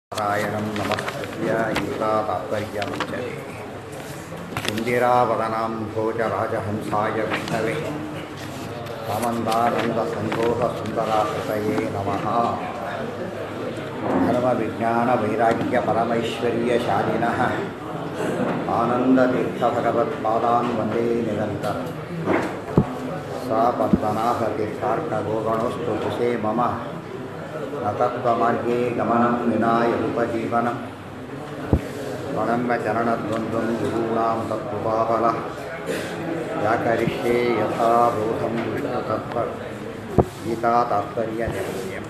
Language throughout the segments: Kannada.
नारायणं नमस्कृत्य गीतातात्पर्यमुच्यते इन्दिरावदनां भोजराजहंसाय विष्णवे कामन्दानन्दसन्तोषसुन्दराकृतये नमः धर्मविज्ञानवैराग्यपरमैश्वर्यशालिनः आनन्दतीर्थभगवत्पादान् वन्दे निरन्तरम् सा पद्मनाः तीर्थार्कगोगणोऽस्तु कुशे मम न तत्त्वमार्गे गमनं विनाय उपजीवनं प्रणम्यचरणद्वन्द्वं गुरूणां तत्त्वपाबलः व्याकरिष्ये यथा बोधं विष्णुतत्त्व गीतातात्पर्यनिर्णयम्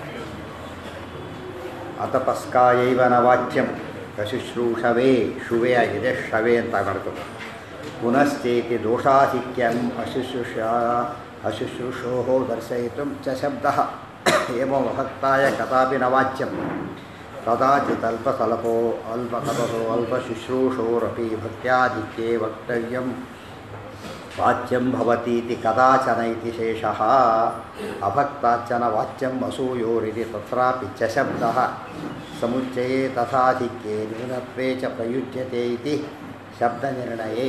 ಅತಪಸ್ಕಾಯೈವ ನ ವಾಚ್ಯಂ ಕಶುಶ್ರೂಷವೇ ಶುವೆ ಆಗಿದೆ ಶವೆ ಅಂತ ಮಾಡ್ಕೊಂಡು ಪುನಶ್ಚೇತಿ ದೋಷಾಧಿಕ್ಯಂ ಅಶುಶ್ರೂಷ ಅಶುಶ್ರೂಷೋ ದರ್ಶಯಿತು ಚ ಶಬ್ದ ಏಮೋ ಭಕ್ತಾಯ ಕದಾಪಿ ನ ವಾಚ್ಯಂ ಕದಾಚಿತ್ ಅಲ್ಪತಲಪೋ ಅಲ್ಪತಲಪೋ ಅಲ್ಪಶುಶ್ರೂಷೋರಪಿ ಭಕ್ತ್ಯಾಧಿಕ್ಯೆ ವಕ್ತವ್ಯಂ ವಾಚ್ಯಂ ಭವತೀತಿ ಕದಾಚನ ಇತಿ ಶೇಷಃ ಅಭಕ್ತಾಚನ ವಾಚ್ಯಂ ಅಸೂಯೋರಿತಿ ತತ್ರಾಪಿ ಚ ಶಬ್ದಃ ಸಮುಚ್ಚಯೇ ತಥಾಧಿಕ್ಯೆ ನ್ಯೂನತ್ವೇ ಚ ಪ್ರಯುಜ್ಯತೆ ಇತಿ ಶಬ್ದನಿರ್ಣಯೇ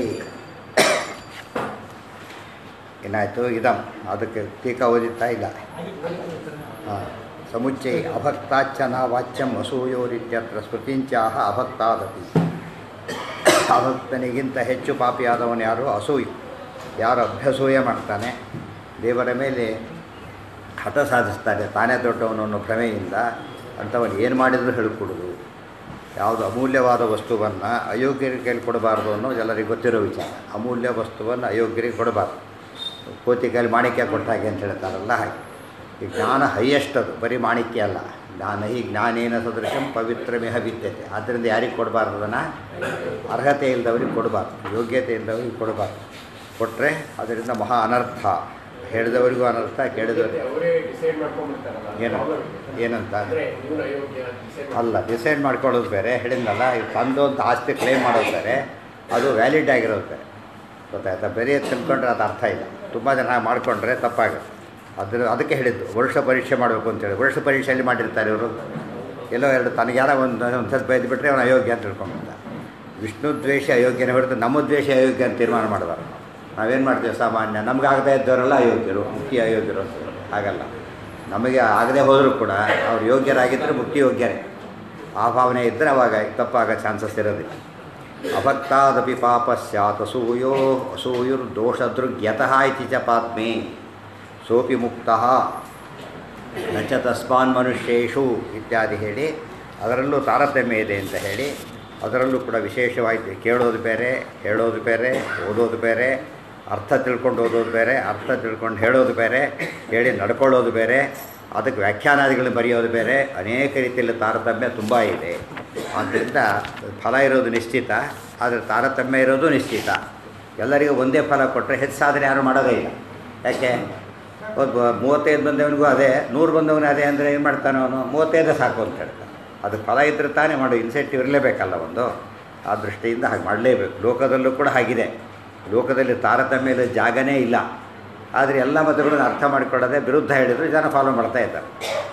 ಏನಾಯಿತು ಇದಂ ಅದಕ್ಕೆ ಟೀಕಾ ಓದಿತ್ತಾ ಇಲ್ಲ ಹಾಂ ಸಮುಚ್ಚಯ ಅಭಕ್ತಾಚನ ವಾಚ್ಯಂ ಅಸೂಯೋರಿತ್ಯತ್ರ ಸ್ಮೃತಿಂಚಾಹ ಅಭಕ್ತಾದಪಿ ಅಭಕ್ತನಿಗಿಂತ ಹೆಚ್ಚು ಪಾಪಿಯಾದವನು ಯಾರು ಅಸೂಯು ಯಾರು ಅಭ್ಯಸೂಯ ಮಾಡ್ತಾನೆ ದೇವರ ಮೇಲೆ ಹಠ ಸಾಧಿಸ್ತಾನೆ ತಾನೇ ದೊಡ್ಡವನು ಅನ್ನೋ ಭ್ರಮೆಯಿಂದ ಅಂಥವನು ಏನು ಮಾಡಿದರೂ ಹೇಳಿಕೊಡೋದು ಯಾವುದು ಅಮೂಲ್ಯವಾದ ವಸ್ತುವನ್ನು ಅಯೋಗ್ಯರಿಗೆ ಕೈಲಿ ಕೊಡಬಾರ್ದು ಅನ್ನೋ ಎಲ್ಲರಿಗೂ ಗೊತ್ತಿರೋ ವಿಚಾರ ಅಮೂಲ್ಯ ವಸ್ತುವನ್ನು ಅಯೋಗ್ಯರಿಗೆ ಕೊಡಬಾರ್ದು ಕೋತಿ ಕೈಲಿ ಮಾಣಿಕ್ಯ ಕೊಟ್ಟ ಹಾಗೆ ಅಂತ ಹೇಳ್ತಾರಲ್ಲ ಹಾಗೆ ಈ ಜ್ಞಾನ ಹೈಯೆಸ್ಟ್ ಅದು ಬರೀ ಮಾಣಿಕ್ಯ ಅಲ್ಲ ಜ್ಞಾನ ಹಿ ಜ್ಞಾನೇನ ಸದೃಶಂ ಪವಿತ್ರಮೇಹ ವಿದ್ಯತೆ ಆದ್ದರಿಂದ ಯಾರಿಗೆ ಕೊಡಬಾರ್ದು ಅದನ್ನು ಅರ್ಹತೆ ಇಲ್ಲದವ್ರಿಗೆ ಕೊಡಬಾರ್ದು ಯೋಗ್ಯತೆ ಇಲ್ಲದವ್ರಿಗೆ ಕೊಡಬಾರ್ದು ಕೊಟ್ಟರೆ ಅದರಿಂದ ಮಹಾ ಅನರ್ಥ ಹೇಳಿದವರಿಗೂ ಅನರ್ಥ ಕೇಳಿದವರಿಗೆ ಅವರೇ ಡಿಸೈಡ್ ಮಾಡ್ಕೊಂಡ್ಬಿಡ್ತಾರಲ್ಲ ಏನು ಏನಂತ ಅಂದ್ರೆ ಇವ್ರು ಅಯೋಗ್ಯ ಡಿಸೈಡ್ ಅಲ್ಲ ಡಿಸೈಡ್ ಮಾಡ್ಕೊಳ್ಳೋದು ಬೇರೆ ಹೇಳಿದ್ನಲ್ಲ ಈಗ ತಂದು ಅಂತ ಆಸ್ತಿ ಕ್ಲೇಮ್ ಮಾಡೋದು ಬೇರೆ ಅದು ವ್ಯಾಲಿಡ್ ಆಗಿರೋದು ಬೇರೆ ಗೊತ್ತಾಯ್ತಾ ಬೇರೆ ತಿಳ್ಕೊಂಡ್ರೆ ಅದು ಅರ್ಥ ಇಲ್ಲ ತುಂಬ ಜನ ಹಾಗೆ ಮಾಡಿಕೊಂಡ್ರೆ ತಪ್ಪಾಗುತ್ತೆ ಅದ್ರ ಅದಕ್ಕೆ ಹೇಳಿದ್ದು ವರ್ಷ ಪರೀಕ್ಷೆ ಮಾಡಬೇಕು ಅಂತೇಳಿ ವರ್ಷ ಪರೀಕ್ಷೆಯಲ್ಲಿ ಮಾಡಿರ್ತಾರೆ ಇವರು ಎಲ್ಲೋ ಎರಡು ತನಗೆ ಯಾರೋ ಒಂದು ಒಂದು ಸ್ವಲ್ಪ ಬೈದು ಬಿಟ್ಟರೆ ಅವನು ಅಯೋಗ್ಯ ಅಂತ ತಿಳ್ಕೊಂಡ್ಬಿಡ್ತ ವಿಷ್ಣು ದ್ವೇಷ ಅಯೋಗ್ಯನೇ ಹೊರತು ನಮ್ಮ ದ್ವೇಷ ಅಯೋಗ್ಯ ಅಂತ ತೀರ್ಮಾನ ಮಾಡಬಾರ್ದು ನಾವೇನು ಮಾಡ್ತೀವಿ ಸಾಮಾನ್ಯ ನಮ್ಗೆ ಆಗದೇ ಇದ್ದವರೆಲ್ಲ ಅಯೋಗ್ಯರು ಮುಖ್ಯ ಅಯೋಗ್ಯರು ಅಂತ ಹಾಗಲ್ಲ ನಮಗೆ ಆಗದೆ ಹೋದರೂ ಕೂಡ ಅವ್ರು ಯೋಗ್ಯರಾಗಿದ್ದರೆ ಮುಕ್ತಿ ಯೋಗ್ಯರೇ ಆ ಭಾವನೆ ಇದ್ದರೆ ಅವಾಗ ತಪ್ಪಾಗೋ ಚಾನ್ಸಸ್ ಇರೋದಿಲ್ಲ ಅಭಕ್ತಾದಪಿ ಪಾಪ ಸ್ಯಾತ್ ಅಸೂಯೋ ಅಸೂಯುರ್ದೋಷದೃಗ್ಯತಃ ಇತಿ ಚ ಪಾತ್ಮೆ ಸೋಪಿ ಮುಕ್ತ ನ ಚ ತಸ್ಮಾನ್ ಮನುಷ್ಯೇಷು ಇತ್ಯಾದಿ ಹೇಳಿ ಅದರಲ್ಲೂ ತಾರತಮ್ಯ ಇದೆ ಅಂತ ಹೇಳಿ ಅದರಲ್ಲೂ ಕೂಡ ವಿಶೇಷವಾಯಿತು ಕೇಳೋದು ಬೇರೆ ಹೇಳೋದು ಬೇರೆ ಓದೋದು ಬೇರೆ ಅರ್ಥ ತಿಳ್ಕೊಂಡು ಓದೋದು ಬೇರೆ ಅರ್ಥ ತಿಳ್ಕೊಂಡು ಹೇಳೋದು ಬೇರೆ ಹೇಳಿ ನಡ್ಕೊಳ್ಳೋದು ಬೇರೆ ಅದಕ್ಕೆ ವ್ಯಾಖ್ಯಾನಾದಿಗಳನ್ನ ಬರೆಯೋದು ಬೇರೆ ಅನೇಕ ರೀತಿಯಲ್ಲಿ ತಾರತಮ್ಯ ತುಂಬ ಇದೆ ಆದ್ದರಿಂದ ಫಲ ಇರೋದು ನಿಶ್ಚಿತ ಆದರೆ ತಾರತಮ್ಯ ಇರೋದು ನಿಶ್ಚಿತ ಎಲ್ಲರಿಗೂ ಒಂದೇ ಫಲ ಕೊಟ್ಟರೆ ಹೆಚ್ಚು ಸಾಧನೆ ಯಾರು ಮಾಡೋದೇ ಇಲ್ಲ ಯಾಕೆ ಒಬ್ಬ ಮೂವತ್ತೈದು ಬಂದವನಿಗೂ ಅದೇ ನೂರು ಬಂದವನು ಅದೇ ಅಂದರೆ ಏನು ಮಾಡ್ತಾನೆ ಅವನು ಮೂವತ್ತೈದು ಸಾಕು ಅಂತ ಹೇಳ್ತಾನೆ ಅದು ಫಲ ಇದ್ರೆ ತಾನೇ ಮಾಡೋ ಇನ್ಸೆಂಟಿವ್ ಇರಲೇಬೇಕಲ್ಲ ಒಂದು ಆ ದೃಷ್ಟಿಯಿಂದ ಹಾಗೆ ಮಾಡಲೇಬೇಕು ಲೋಕದಲ್ಲೂ ಕೂಡ ಹಾಗಿದೆ ಲೋಕದಲ್ಲಿ ತಾರತಮ್ಯದ ಜಾಗನೇ ಇಲ್ಲ ಆದರೆ ಎಲ್ಲ ಮತಗಳನ್ನು ಅರ್ಥ ಮಾಡಿಕೊಳ್ಳದೆ ವಿರುದ್ಧ ಹೇಳಿದ್ರು ಜನ ಫಾಲೋ ಮಾಡ್ತಾ ಇದ್ದಾರೆ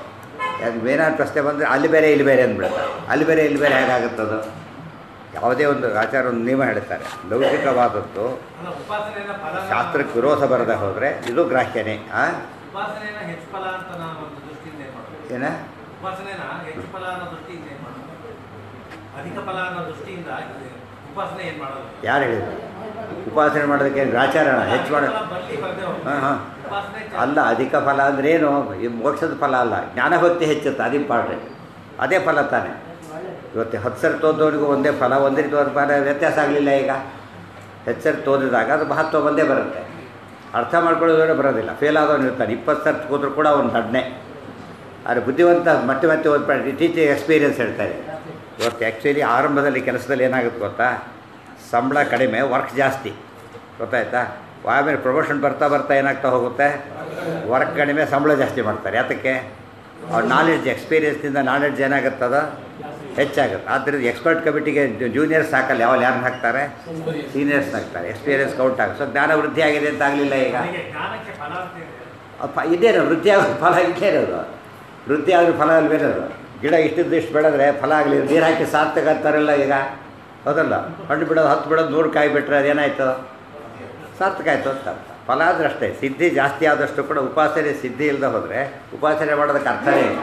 ಏನಾದ್ರು ಪ್ರಶ್ನೆ ಬಂದರೆ ಅಲ್ಲಿ ಬೇರೆ ಇಲ್ಲಿ ಬೇರೆ ಅಂದ್ಬಿಡ್ತಾರೆ ಅಲ್ಲಿ ಬೇರೆ ಇಲ್ಲಿ ಬೇರೆ ಹೇಗಾಗುತ್ತದು ಯಾವುದೇ ಒಂದು ಆಚಾರ ಒಂದು ನಿಯಮ ಹೇಳ್ತಾರೆ ಲೌಕಿಕವಾದದ್ದು ಅಲ್ಲ, ಉಪಾಸನೆಯನ್ನ ಫಲ ಶಾಸ್ತ್ರಕ್ಕೆ ವಿರೋಧ ಬರದೆ ಹೋದರೆ ಇದು ಗ್ರಾಹ್ಯನೇ ಆ ಉಪಾಸನೆಯನ್ನ ಹೆಚ್ಚು ಫಲ ಅಂತ ನಾವು ಒಂದು ದೃಷ್ಟಿಯಿಂದ ಏನ್ ಮಾಡೋದು ಏನ ಉಪಾಸನೆನ ಹೆಚ್ಚು ಫಲ ಅನ್ನೋ ದೃಷ್ಟಿಯಿಂದ ಏನ್ ಮಾಡೋದು ಅಧಿಕ ಫಲ ಅನ್ನೋ ದೃಷ್ಟಿಯಿಂದ ಇದು ಉಪಾಸನೆ ಏನ್ ಮಾಡೋದು ಯಾರು ಹೇಳಿದ್ರು ಉಪಾಸನೆ ಮಾಡೋದಕ್ಕೆ ಏನು ಆಚಾರಣ ಹೆಚ್ಚು ಮಾಡ ಫಲ ಬರ್ಲಿ ಬರ್ದೇ ಹೋಗ್ಲಿ. ಹಾಂ ಹಾಂ ಉಪಾಸನೆ ಚ- ಅಲ್ಲ ಅಧಿಕ ಫಲ ಅಂದ್ರೆ ಏನು ಈ ಮೋಕ್ಷದ ಫಲ ಅಲ್ಲ ಜ್ಞಾನಭಕ್ತಿ ಹೆಚ್ಚುತ್ತೆ ಅದು ಇಂಪಾರ್ಟೆಂಟ್ ಅದೇ ಫಲ ತಾನೆ ಇವತ್ತು ಹತ್ತು ಸರಿ ತೋದವನಿಗೂ ಒಂದೇ ಫಲ ಒಂದೇ ರೀತಿ ಒಂದು ಫಲ ವ್ಯತ್ಯಾಸ ಆಗಲಿಲ್ಲ ಈಗ ಹೆಚ್ಚು ಸರಿ ತೋದಿದಾಗ ಅದು ಮಹತ್ವ ಒಂದೇ ಬರುತ್ತೆ ಅರ್ಥ ಮಾಡ್ಕೊಳ್ಳೋದ್ರೆ ಬರೋದಿಲ್ಲ ಫೇಲ್ ಆದವನು ಇರ್ತಾನೆ ಇಪ್ಪತ್ತು ಸರ್ತಿ ಹೋದರೂ ಕೂಡ ಅವ್ನು ದಡ್ನೆ ಆದರೆ ಬುದ್ಧಿವಂತ ಮತ್ತೆ ಮತ್ತೆ ಓದ್ಬೇಡಿ ಟೀಚಿಂಗ್ ಎಕ್ಸ್ಪೀರಿಯನ್ಸ್ ಹೇಳ್ತಾರೆ ಇವತ್ತು ಆ್ಯಕ್ಚುಲಿ ಆರಂಭದಲ್ಲಿ ಕೆಲಸದಲ್ಲಿ ಏನಾಗುತ್ತೆ ಗೊತ್ತಾ ಸಂಬಳ ಕಡಿಮೆ ವರ್ಕ್ ಜಾಸ್ತಿ ಗೊತ್ತಾಯ್ತಾ ಆಮೇಲೆ ಪ್ರಮೋಷನ್ ಬರ್ತಾ ಬರ್ತಾ ಏನಾಗ್ತಾ ಹೋಗುತ್ತೆ ವರ್ಕ್ ಕಡಿಮೆ ಸಂಬಳ ಜಾಸ್ತಿ ಮಾಡ್ತಾರೆ ಯಾತಕ್ಕೆ ಅವ್ರ ನಾಲೆಡ್ಜ್ ಎಕ್ಸ್ಪೀರಿಯನ್ಸ್ನಿಂದ ನಾಲೆಡ್ಜ್ ಏನಾಗುತ್ತದ ಹೆಚ್ಚಾಗುತ್ತೆ ಆದ್ದರಿಂದ ಎಕ್ಸ್ಪರ್ಟ್ ಕಮಿಟಿಗೆ ಜೂನಿಯರ್ಸ್ ಹಾಕಲ್ಲ ಯಾವಾಗ ಯಾರನ್ನ ಹಾಕ್ತಾರೆ ಸೀನಿಯರ್ಸ್ನ ಹಾಕ್ತಾರೆ ಎಕ್ಸ್ಪೀರಿಯನ್ಸ್ ಕೌಂಟ್ ಆಗುತ್ತೆ ಸೊ ಜ್ಞಾನ ವೃದ್ಧಿ ಆಗಿದೆ ಅಂತ ಆಗಲಿಲ್ಲ ಈಗ ನನಗೆ ಜ್ಞಾನಕ್ಕೆ ಫಲ ಅಂತ ಇದೆ ಅಪ್ಪ ಇದೇನು ವೃದ್ಧಿ ಆಗೋ ಫಲ ಇದೇ ಇರೋದು ವೃದ್ಧಿ ಆದರೂ ಫಲ ಅಲ್ವೇನದು ಗಿಡ ಇಷ್ಟಿದ್ದು ಇಷ್ಟು ಬೆಳೆದ್ರೆ ಫಲ ಆಗಲಿ ನೀರು ಹಾಕಿ ಸಾರ್ಥಕ ಅಂತಾರಲ್ಲ ಈಗ ಹೌದಲ್ಲ ಹಣ್ಣು ಬಿಡೋದು ಹತ್ತು ಬಿಡೋದು ನೂರು ಕಾಯಿ ಬಿಟ್ಟರೆ ಅದೇನಾಯಿತು ಸಾರ್ಥಕ ಆಯಿತು ಅಂತ ಅರ್ಥ ಫಲ ಆದ್ರೆ ಅಷ್ಟೇ ಸಿದ್ಧಿ ಜಾಸ್ತಿ ಆದಷ್ಟು ಕೂಡ ಉಪಾಸನೆ ಸಿದ್ಧಿ ಇಲ್ಲದೆ ಹೋದರೆ ಉಪಾಸನೆ ಮಾಡೋದಕ್ಕೆ ಅರ್ಥನೇ ಇಲ್ಲ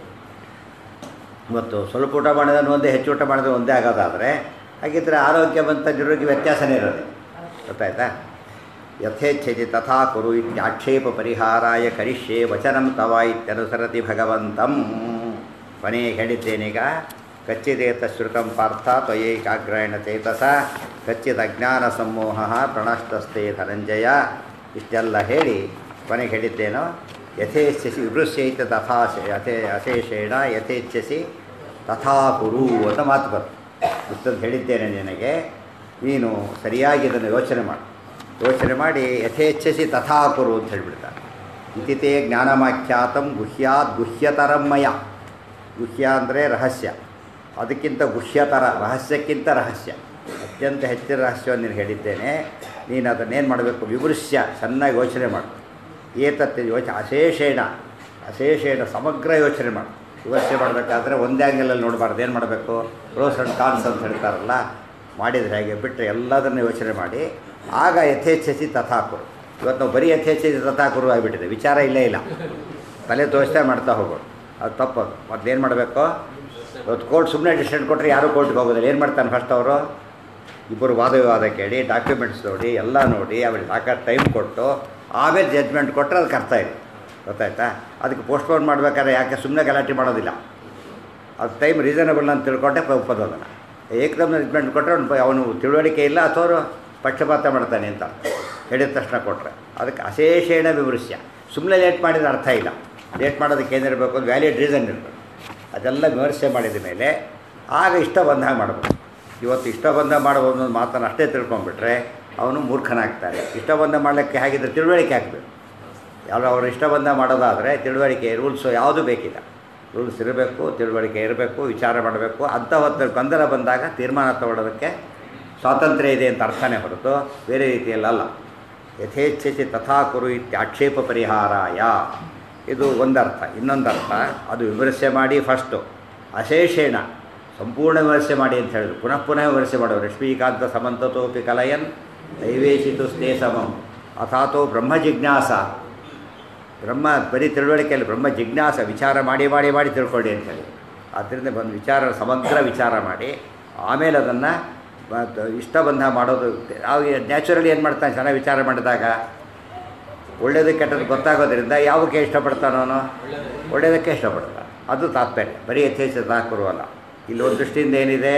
ಇವತ್ತು ಸ್ವಲ್ಪ ಊಟ ಮಾಡಿದ್ರೆ ಒಂದೇ ಹೆಚ್ಚು ಊಟ ಮಾಡಿದ್ರೆ ಒಂದೇ ಆಗೋದಾದರೆ ಹಾಗಿದ್ರೆ ಆರೋಗ್ಯವಂತ ಜನರಿಗೆ ವ್ಯತ್ಯಾಸನೇ ಇರೋದು ಗೊತ್ತಾಯ್ತಾ ಯಥೇಚ್ಛತಿ ತಥಾ ಕುರು ಇತ್ಯಾಕ್ಷೇಪ ಪರಿಹಾರಾಯ ಕರಿಷ್ಯೆ ವಚನಂ ತವ ಇತ್ಯನುಸರತಿ ಭಗವಂತಂ ಕೊನೆಗೆ ಹೇಳಿದ್ದೇನೀಗ ಕಚ್ಚಿದೇತ ಶ್ರುತಂ ಪಾರ್ಥ ತ್ವಯೈಕಾಗ್ರಾಯಣ ಚೇತಸ ಕಚ್ಚಿದ ಅಜ್ಞಾನ ಸಮೂಹ ಪ್ರಣಷ್ಟಸ್ತೆ ಧನಂಜಯ ಇಷ್ಟೆಲ್ಲ ಹೇಳಿ ಕೊನೆಗೆ ಹೇಳಿದ್ದೇನೋ ಯಥೇಚ್ಛಸಿ ವಿಭೃಶ್ಯೈತ ತಥಾ ಯಥೇ ಅಶೇಷೇಣ ಯಥೇಚ್ಛಸಿ ತಥಾ ಕುರು ಅಂತ ಮಾತು ಬರ್ತದೆ ಇಷ್ಟೊಂದು ಹೇಳಿದ್ದೇನೆ ನಿನಗೆ ನೀನು ಸರಿಯಾಗಿ ಇದನ್ನು ಯೋಚನೆ ಮಾಡು ಯೋಚನೆ ಮಾಡಿ ಯಥೇಚ್ಛಸಿ ತಥಾ ಕುರು ಅಂತ ಹೇಳಿಬಿಡ್ತಾರೆ ಇತಿತೇ ಜ್ಞಾನಮಾಖ್ಯಾತಂ ಗುಹ್ಯಾತ್ ಗುಹ್ಯತರಂ ಮಯ ಗುಹ್ಯ ಅಂದರೆ ರಹಸ್ಯ ಅದಕ್ಕಿಂತ ಗುಹ್ಯತರ ರಹಸ್ಯಕ್ಕಿಂತ ರಹಸ್ಯ ಅತ್ಯಂತ ಹೆಚ್ಚಿನ ರಹಸ್ಯವನ್ನು ನೀನು ಹೇಳಿದ್ದೇನೆ ನೀನು ಅದನ್ನೇನು ಮಾಡಬೇಕು ವಿಮೃಶ್ಯ ಚೆನ್ನಾಗಿ ಯೋಚನೆ ಮಾಡು ಏತತ್ತೆ ಯೋಚನೆ ಅಶೇಷೇಣ ಅಶೇಷೇಣ ಸಮಗ್ರ ಯೋಚನೆ ಮಾಡು ವಿಮರ್ಶೆ ಮಾಡಬೇಕಾದ್ರೆ ಒಂದೇ ಆ್ಯಂಗಲಲ್ಲಿ ನೋಡಬಾರ್ದು ಏನು ಮಾಡಬೇಕು ಪ್ರೋಸ್ ಆ್ಯಂಡ್ ಕಾನ್ಸ್ ಅಂತ ಹೇಳ್ತಾರಲ್ಲ ಮಾಡಿದರೆ ಹಾಗೆ ಬಿಟ್ಟರೆ ಎಲ್ಲದನ್ನು ಯೋಚನೆ ಮಾಡಿ ಆಗ ಯಥೇಚ್ಛಸಿ ತಥಾಕುರು ಇವತ್ತು ನಾವು ಬರೀ ಯಥೇಚ್ಛಸಿ ತಥಾಕುರು ಆಗಿಬಿಟ್ಟಿದೆ ವಿಚಾರ ಇಲ್ಲೇ ಇಲ್ಲ ತಲೆ ತೋರಿಸ್ತಾ ಮಾಡ್ತಾ ಹೋಗೋದು ಅದು ತಪ್ಪದು ಮೊದಲೇನು ಮಾಡಬೇಕು ಇವತ್ತು ಕೋರ್ಟ್ ಸುಮ್ಮನೆ ಡಿಸಿಷನ್ ಕೊಟ್ಟರೆ ಯಾರೂ ಕೋರ್ಟ್ಗೆ ಹೋಗೋದಿಲ್ಲ ಏನು ಮಾಡ್ತಾನೆ ಫಸ್ಟ್ ಅವರು ಇಬ್ಬರು ವಾದ ವಿವಾದ ಕೇಳಿ ಡಾಕ್ಯುಮೆಂಟ್ಸ್ ನೋಡಿ ಎಲ್ಲ ನೋಡಿ ಅವ್ರಿಗೆ ಸಾಕಷ್ಟು ಟೈಮ್ ಕೊಟ್ಟು ಆಮೇಲೆ ಜಡ್ಜ್ಮೆಂಟ್ ಕೊಟ್ಟರೆ ಅದಕ್ಕೆ ಅರ್ಥ ಇದೆ ಗೊತ್ತಾಯ್ತಾ ಅದಕ್ಕೆ ಪೋಸ್ಟ್ಪೋನ್ ಮಾಡಬೇಕಾದ್ರೆ ಯಾಕೆ ಸುಮ್ಮನೆ ಗಲಾಟೆ ಮಾಡೋದಿಲ್ಲ ಅದು ಟೈಮ್ ರೀಸನಬಲ್ ಅಂತ ತಿಳ್ಕೊಂಡೆ ಒಪ್ಪೋದು ಅದನ್ನು ಏಕದಮ್ ಜಡ್ಜ್ಮೆಂಟ್ ಕೊಟ್ಟರೆ ಅವನು ಅವನು ತಿಳುವಳಿಕೆ ಇಲ್ಲ ಅಥವಾ ಪಕ್ಷಪಾತ ಮಾಡ್ತಾನೆ ಅಂತ ಹೇಳಿದ ತಕ್ಷಣ ಕೊಟ್ಟರೆ ಅದಕ್ಕೆ ಅಶೇಷೇಣ ವಿಮೃಶ್ಯ ಸುಮ್ಮನೆ ಲೇಟ್ ಮಾಡಿದ್ರೆ ಅರ್ಥ ಇಲ್ಲ ಲೇಟ್ ಮಾಡೋದಕ್ಕೆ ಏನಿರಬೇಕು ಒಂದು ವ್ಯಾಲಿಡ್ ರೀಸನ್ ಇರಬೇಕು ಅದೆಲ್ಲ ವಿಮರ್ಶೆ ಮಾಡಿದ ಮೇಲೆ ಆಗ ಇಷ್ಟ ಬಂದಾಗ ಮಾಡ್ಬೋದು ಇವತ್ತು ಇಷ್ಟ ಬಂದ ಮಾಡ್ಬೋದು ಅನ್ನೋ ಮಾತನ್ನು ಅಷ್ಟೇ ತಿಳ್ಕೊಂಡ್ಬಿಟ್ರೆ ಅವನು ಮೂರ್ಖನಾಗ್ತಾನೆ ಇಷ್ಟ ಬಂದ ಮಾಡಲಿಕ್ಕೆ ಹಾಗಿದ್ರೆ ತಿಳುವಳಿಕೆ ಹಾಕಬೇಕು ಯಾರು ಅವ್ರು ಇಷ್ಟ ಬಂದ ಮಾಡೋದಾದರೆ ತಿಳುವಳಿಕೆ ರೂಲ್ಸು ಯಾವುದೂ ಬೇಕಿಲ್ಲ ರೂಲ್ಸ್ ಇರಬೇಕು ತಿಳುವಳಿಕೆ ಇರಬೇಕು ವಿಚಾರ ಮಾಡಬೇಕು ಅಂಥ ಹೊತ್ತು ಗೊಂದಲ ಬಂದಾಗ ತೀರ್ಮಾನ ತಗೊಳ್ಳೋದಕ್ಕೆ ಸ್ವಾತಂತ್ರ್ಯ ಇದೆ ಅಂತ ಅರ್ಥನೇ ಹೊರತು ಬೇರೆ ರೀತಿಯಲ್ಲಲ್ಲ ಯಥೇಚ್ಛಿಸಿ ತಥಾ ಕುರು ಇತ್ಯಾಕ್ಷೇಪ ಪರಿಹಾರಾಯ ಇದು ಒಂದರ್ಥ ಇನ್ನೊಂದರ್ಥ ಅದು ವಿಮರ್ಶೆ ಮಾಡಿ ಫಸ್ಟು ಅಶೇಷೇಣ ಸಂಪೂರ್ಣ ವಿಮರ್ಶೆ ಮಾಡಿ ಅಂತ ಹೇಳಿದ್ರು ಪುನಃ ಪುನಃ ವಿಮರ್ಶೆ ಮಾಡೋರು ರಶ್ಮೀಕಾಂತ ಸಮಂತತೋಪಿ ಕಲಯನ್ ದೈವೇಶಿತು ಸ್ನೇ ಸಮಂ ಅಥಾತೋ ಬ್ರಹ್ಮ ಜಿಜ್ಞಾಸ ಬ್ರಹ್ಮ ಬರೀ ತಿಳುವಳಿಕೆಯಲ್ಲಿ ಬ್ರಹ್ಮ ಜಿಜ್ಞಾಸ ವಿಚಾರ ಮಾಡಿ ಮಾಡಿ ಮಾಡಿ ತಿಳ್ಕೊಳ್ಳಿ ಅಂತೇಳಿ ಆದ್ದರಿಂದ ಬಂದು ವಿಚಾರ ಸಮಗ್ರ ವಿಚಾರ ಮಾಡಿ ಆಮೇಲೆ ಅದನ್ನು ಇಷ್ಟ ಬಂದ ಮಾಡೋದು ಅವಾಗ ನ್ಯಾಚುರಲಿ ಏನು ಮಾಡ್ತಾನೆ ಚೆನ್ನಾಗಿ ವಿಚಾರ ಮಾಡಿದಾಗ ಒಳ್ಳೇದು ಕೆಟ್ಟದ್ದು ಗೊತ್ತಾಗೋದ್ರಿಂದ ಯಾವುದಕ್ಕೆ ಇಷ್ಟಪಡ್ತಾನೋ ಅವನು ಒಳ್ಳೆಯದಕ್ಕೆ ಇಷ್ಟಪಡ್ತಾನೆ ಅದು ತಾತ್ಪರ್ಯ ಬರೀ ಯಥೇಚ್ಛ ತಾಕುರುವಲ್ಲ ಇಲ್ಲಿ ಒಂದು ದೃಷ್ಟಿಯಿಂದ ಏನಿದೆ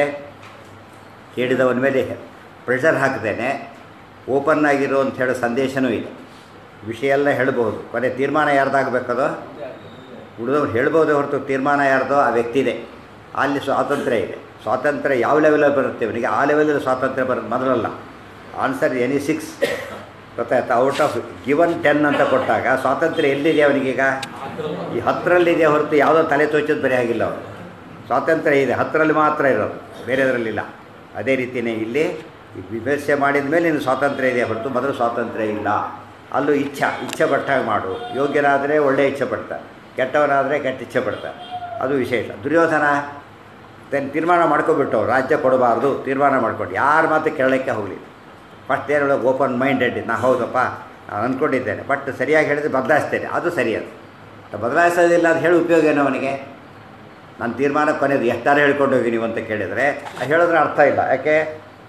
ಕೇಳಿದವನ ಮೇಲೆ ಪ್ರೆಷರ್ ಹಾಕ್ದೇನೆ ಓಪನ್ ಆಗಿರೋ ಅಂತ ಹೇಳೋ ಸಂದೇಶನೂ ಇದೆ ವಿಷಯ ಎಲ್ಲ ಹೇಳ್ಬೋದು ಕೊನೆ ತೀರ್ಮಾನ ಯಾರ್ದಾಗಬೇಕದು ಉಳಿದವ್ರು ಹೇಳ್ಬೋದೇ ಹೊರತು ತೀರ್ಮಾನ ಯಾರ್ದೋ ಆ ವ್ಯಕ್ತಿದೆ ಅಲ್ಲಿ ಸ್ವಾತಂತ್ರ್ಯ ಇದೆ ಸ್ವಾತಂತ್ರ್ಯ ಯಾವ ಲೆವೆಲಲ್ಲಿ ಬರುತ್ತೆ ಇವನಿಗೆ ಆ ಲೆವೆಲಲ್ಲಿ ಸ್ವಾತಂತ್ರ್ಯ ಬರೋದು ಮೊದಲಲ್ಲ ಆನ್ಸರ್ ಎನಿ ಸಿಕ್ಸ್ ಗೊತ್ತಾಯ್ತಾ ಔಟ್ ಆಫ್ ಗಿವನ್ ಟೆನ್ ಅಂತ ಕೊಟ್ಟಾಗ ಸ್ವಾತಂತ್ರ್ಯ ಎಲ್ಲಿದೆ ಅವನಿಗೀಗ ಈ ಹತ್ತರಲ್ಲಿದೆ ಹೊರತು ಯಾವುದೋ ತಲೆ ತೋಚೋದು ಬರೀ ಆಗಿಲ್ಲ ಅವನು ಸ್ವಾತಂತ್ರ್ಯ ಇದೆ ಹತ್ತರಲ್ಲಿ ಮಾತ್ರ ಇರೋದು ಬೇರೆದರಲ್ಲಿಲ್ಲ ಅದೇ ರೀತಿಯೇ ಇಲ್ಲಿ ಈ ವಿಮರ್ಶೆ ಮಾಡಿದ ಮೇಲೆ ನೀನು ಸ್ವಾತಂತ್ರ್ಯ ಇದೆ ಹೊರತು ಮೊದಲು ಸ್ವಾತಂತ್ರ್ಯ ಇಲ್ಲ ಅಲ್ಲೂ ಇಚ್ಛಾ ಇಚ್ಛೆ ಪಟ್ಟಾಗ ಮಾಡು ಯೋಗ್ಯರಾದರೆ ಒಳ್ಳೆ ಇಚ್ಛೆ ಪಡ್ತಾರೆ ಕೆಟ್ಟವರಾದರೆ ಕೆಟ್ಟ ಇಚ್ಛೆ ಪಡ್ತಾರೆ ಅದು ವಿಶೇಷ ದುರ್ಯೋಧನ ತನ್ನ ತೀರ್ಮಾನ ಮಾಡ್ಕೊಬಿಟ್ಟು ರಾಜ್ಯ ಕೊಡಬಾರ್ದು ತೀರ್ಮಾನ ಮಾಡ್ಕೊಂಡು ಯಾರ ಮಾತು ಕೇಳೋಕ್ಕೆ ಹೋಗಲಿ ಫಸ್ಟ್ ಏನು ಹೇಳೋದು ಓಪನ್ ಮೈಂಡೆಡ್ ನಾ ಹೌದಪ್ಪ ನಾನು ಅಂದ್ಕೊಂಡಿದ್ದೇನೆ ಬಟ್ ಸರಿಯಾಗಿ ಹೇಳಿದ್ರೆ ಬದಲಾಯಿಸ್ತೇನೆ ಅದು ಸರಿ ಅದು ಬದಲಾಯಿಸೋದಿಲ್ಲ ಅದು ಹೇಳಿ ಉಪಯೋಗ ಏನು ಅವನಿಗೆ ನನ್ನ ತೀರ್ಮಾನ ಕೊನೆಯದು ಎಷ್ಟಾರು ಹೇಳ್ಕೊಂಡು ಹೋಗಿ ನೀವು ಅಂತ ಕೇಳಿದರೆ ಅದು ಹೇಳಿದ್ರೆ ಅರ್ಥ ಇಲ್ಲ ಯಾಕೆ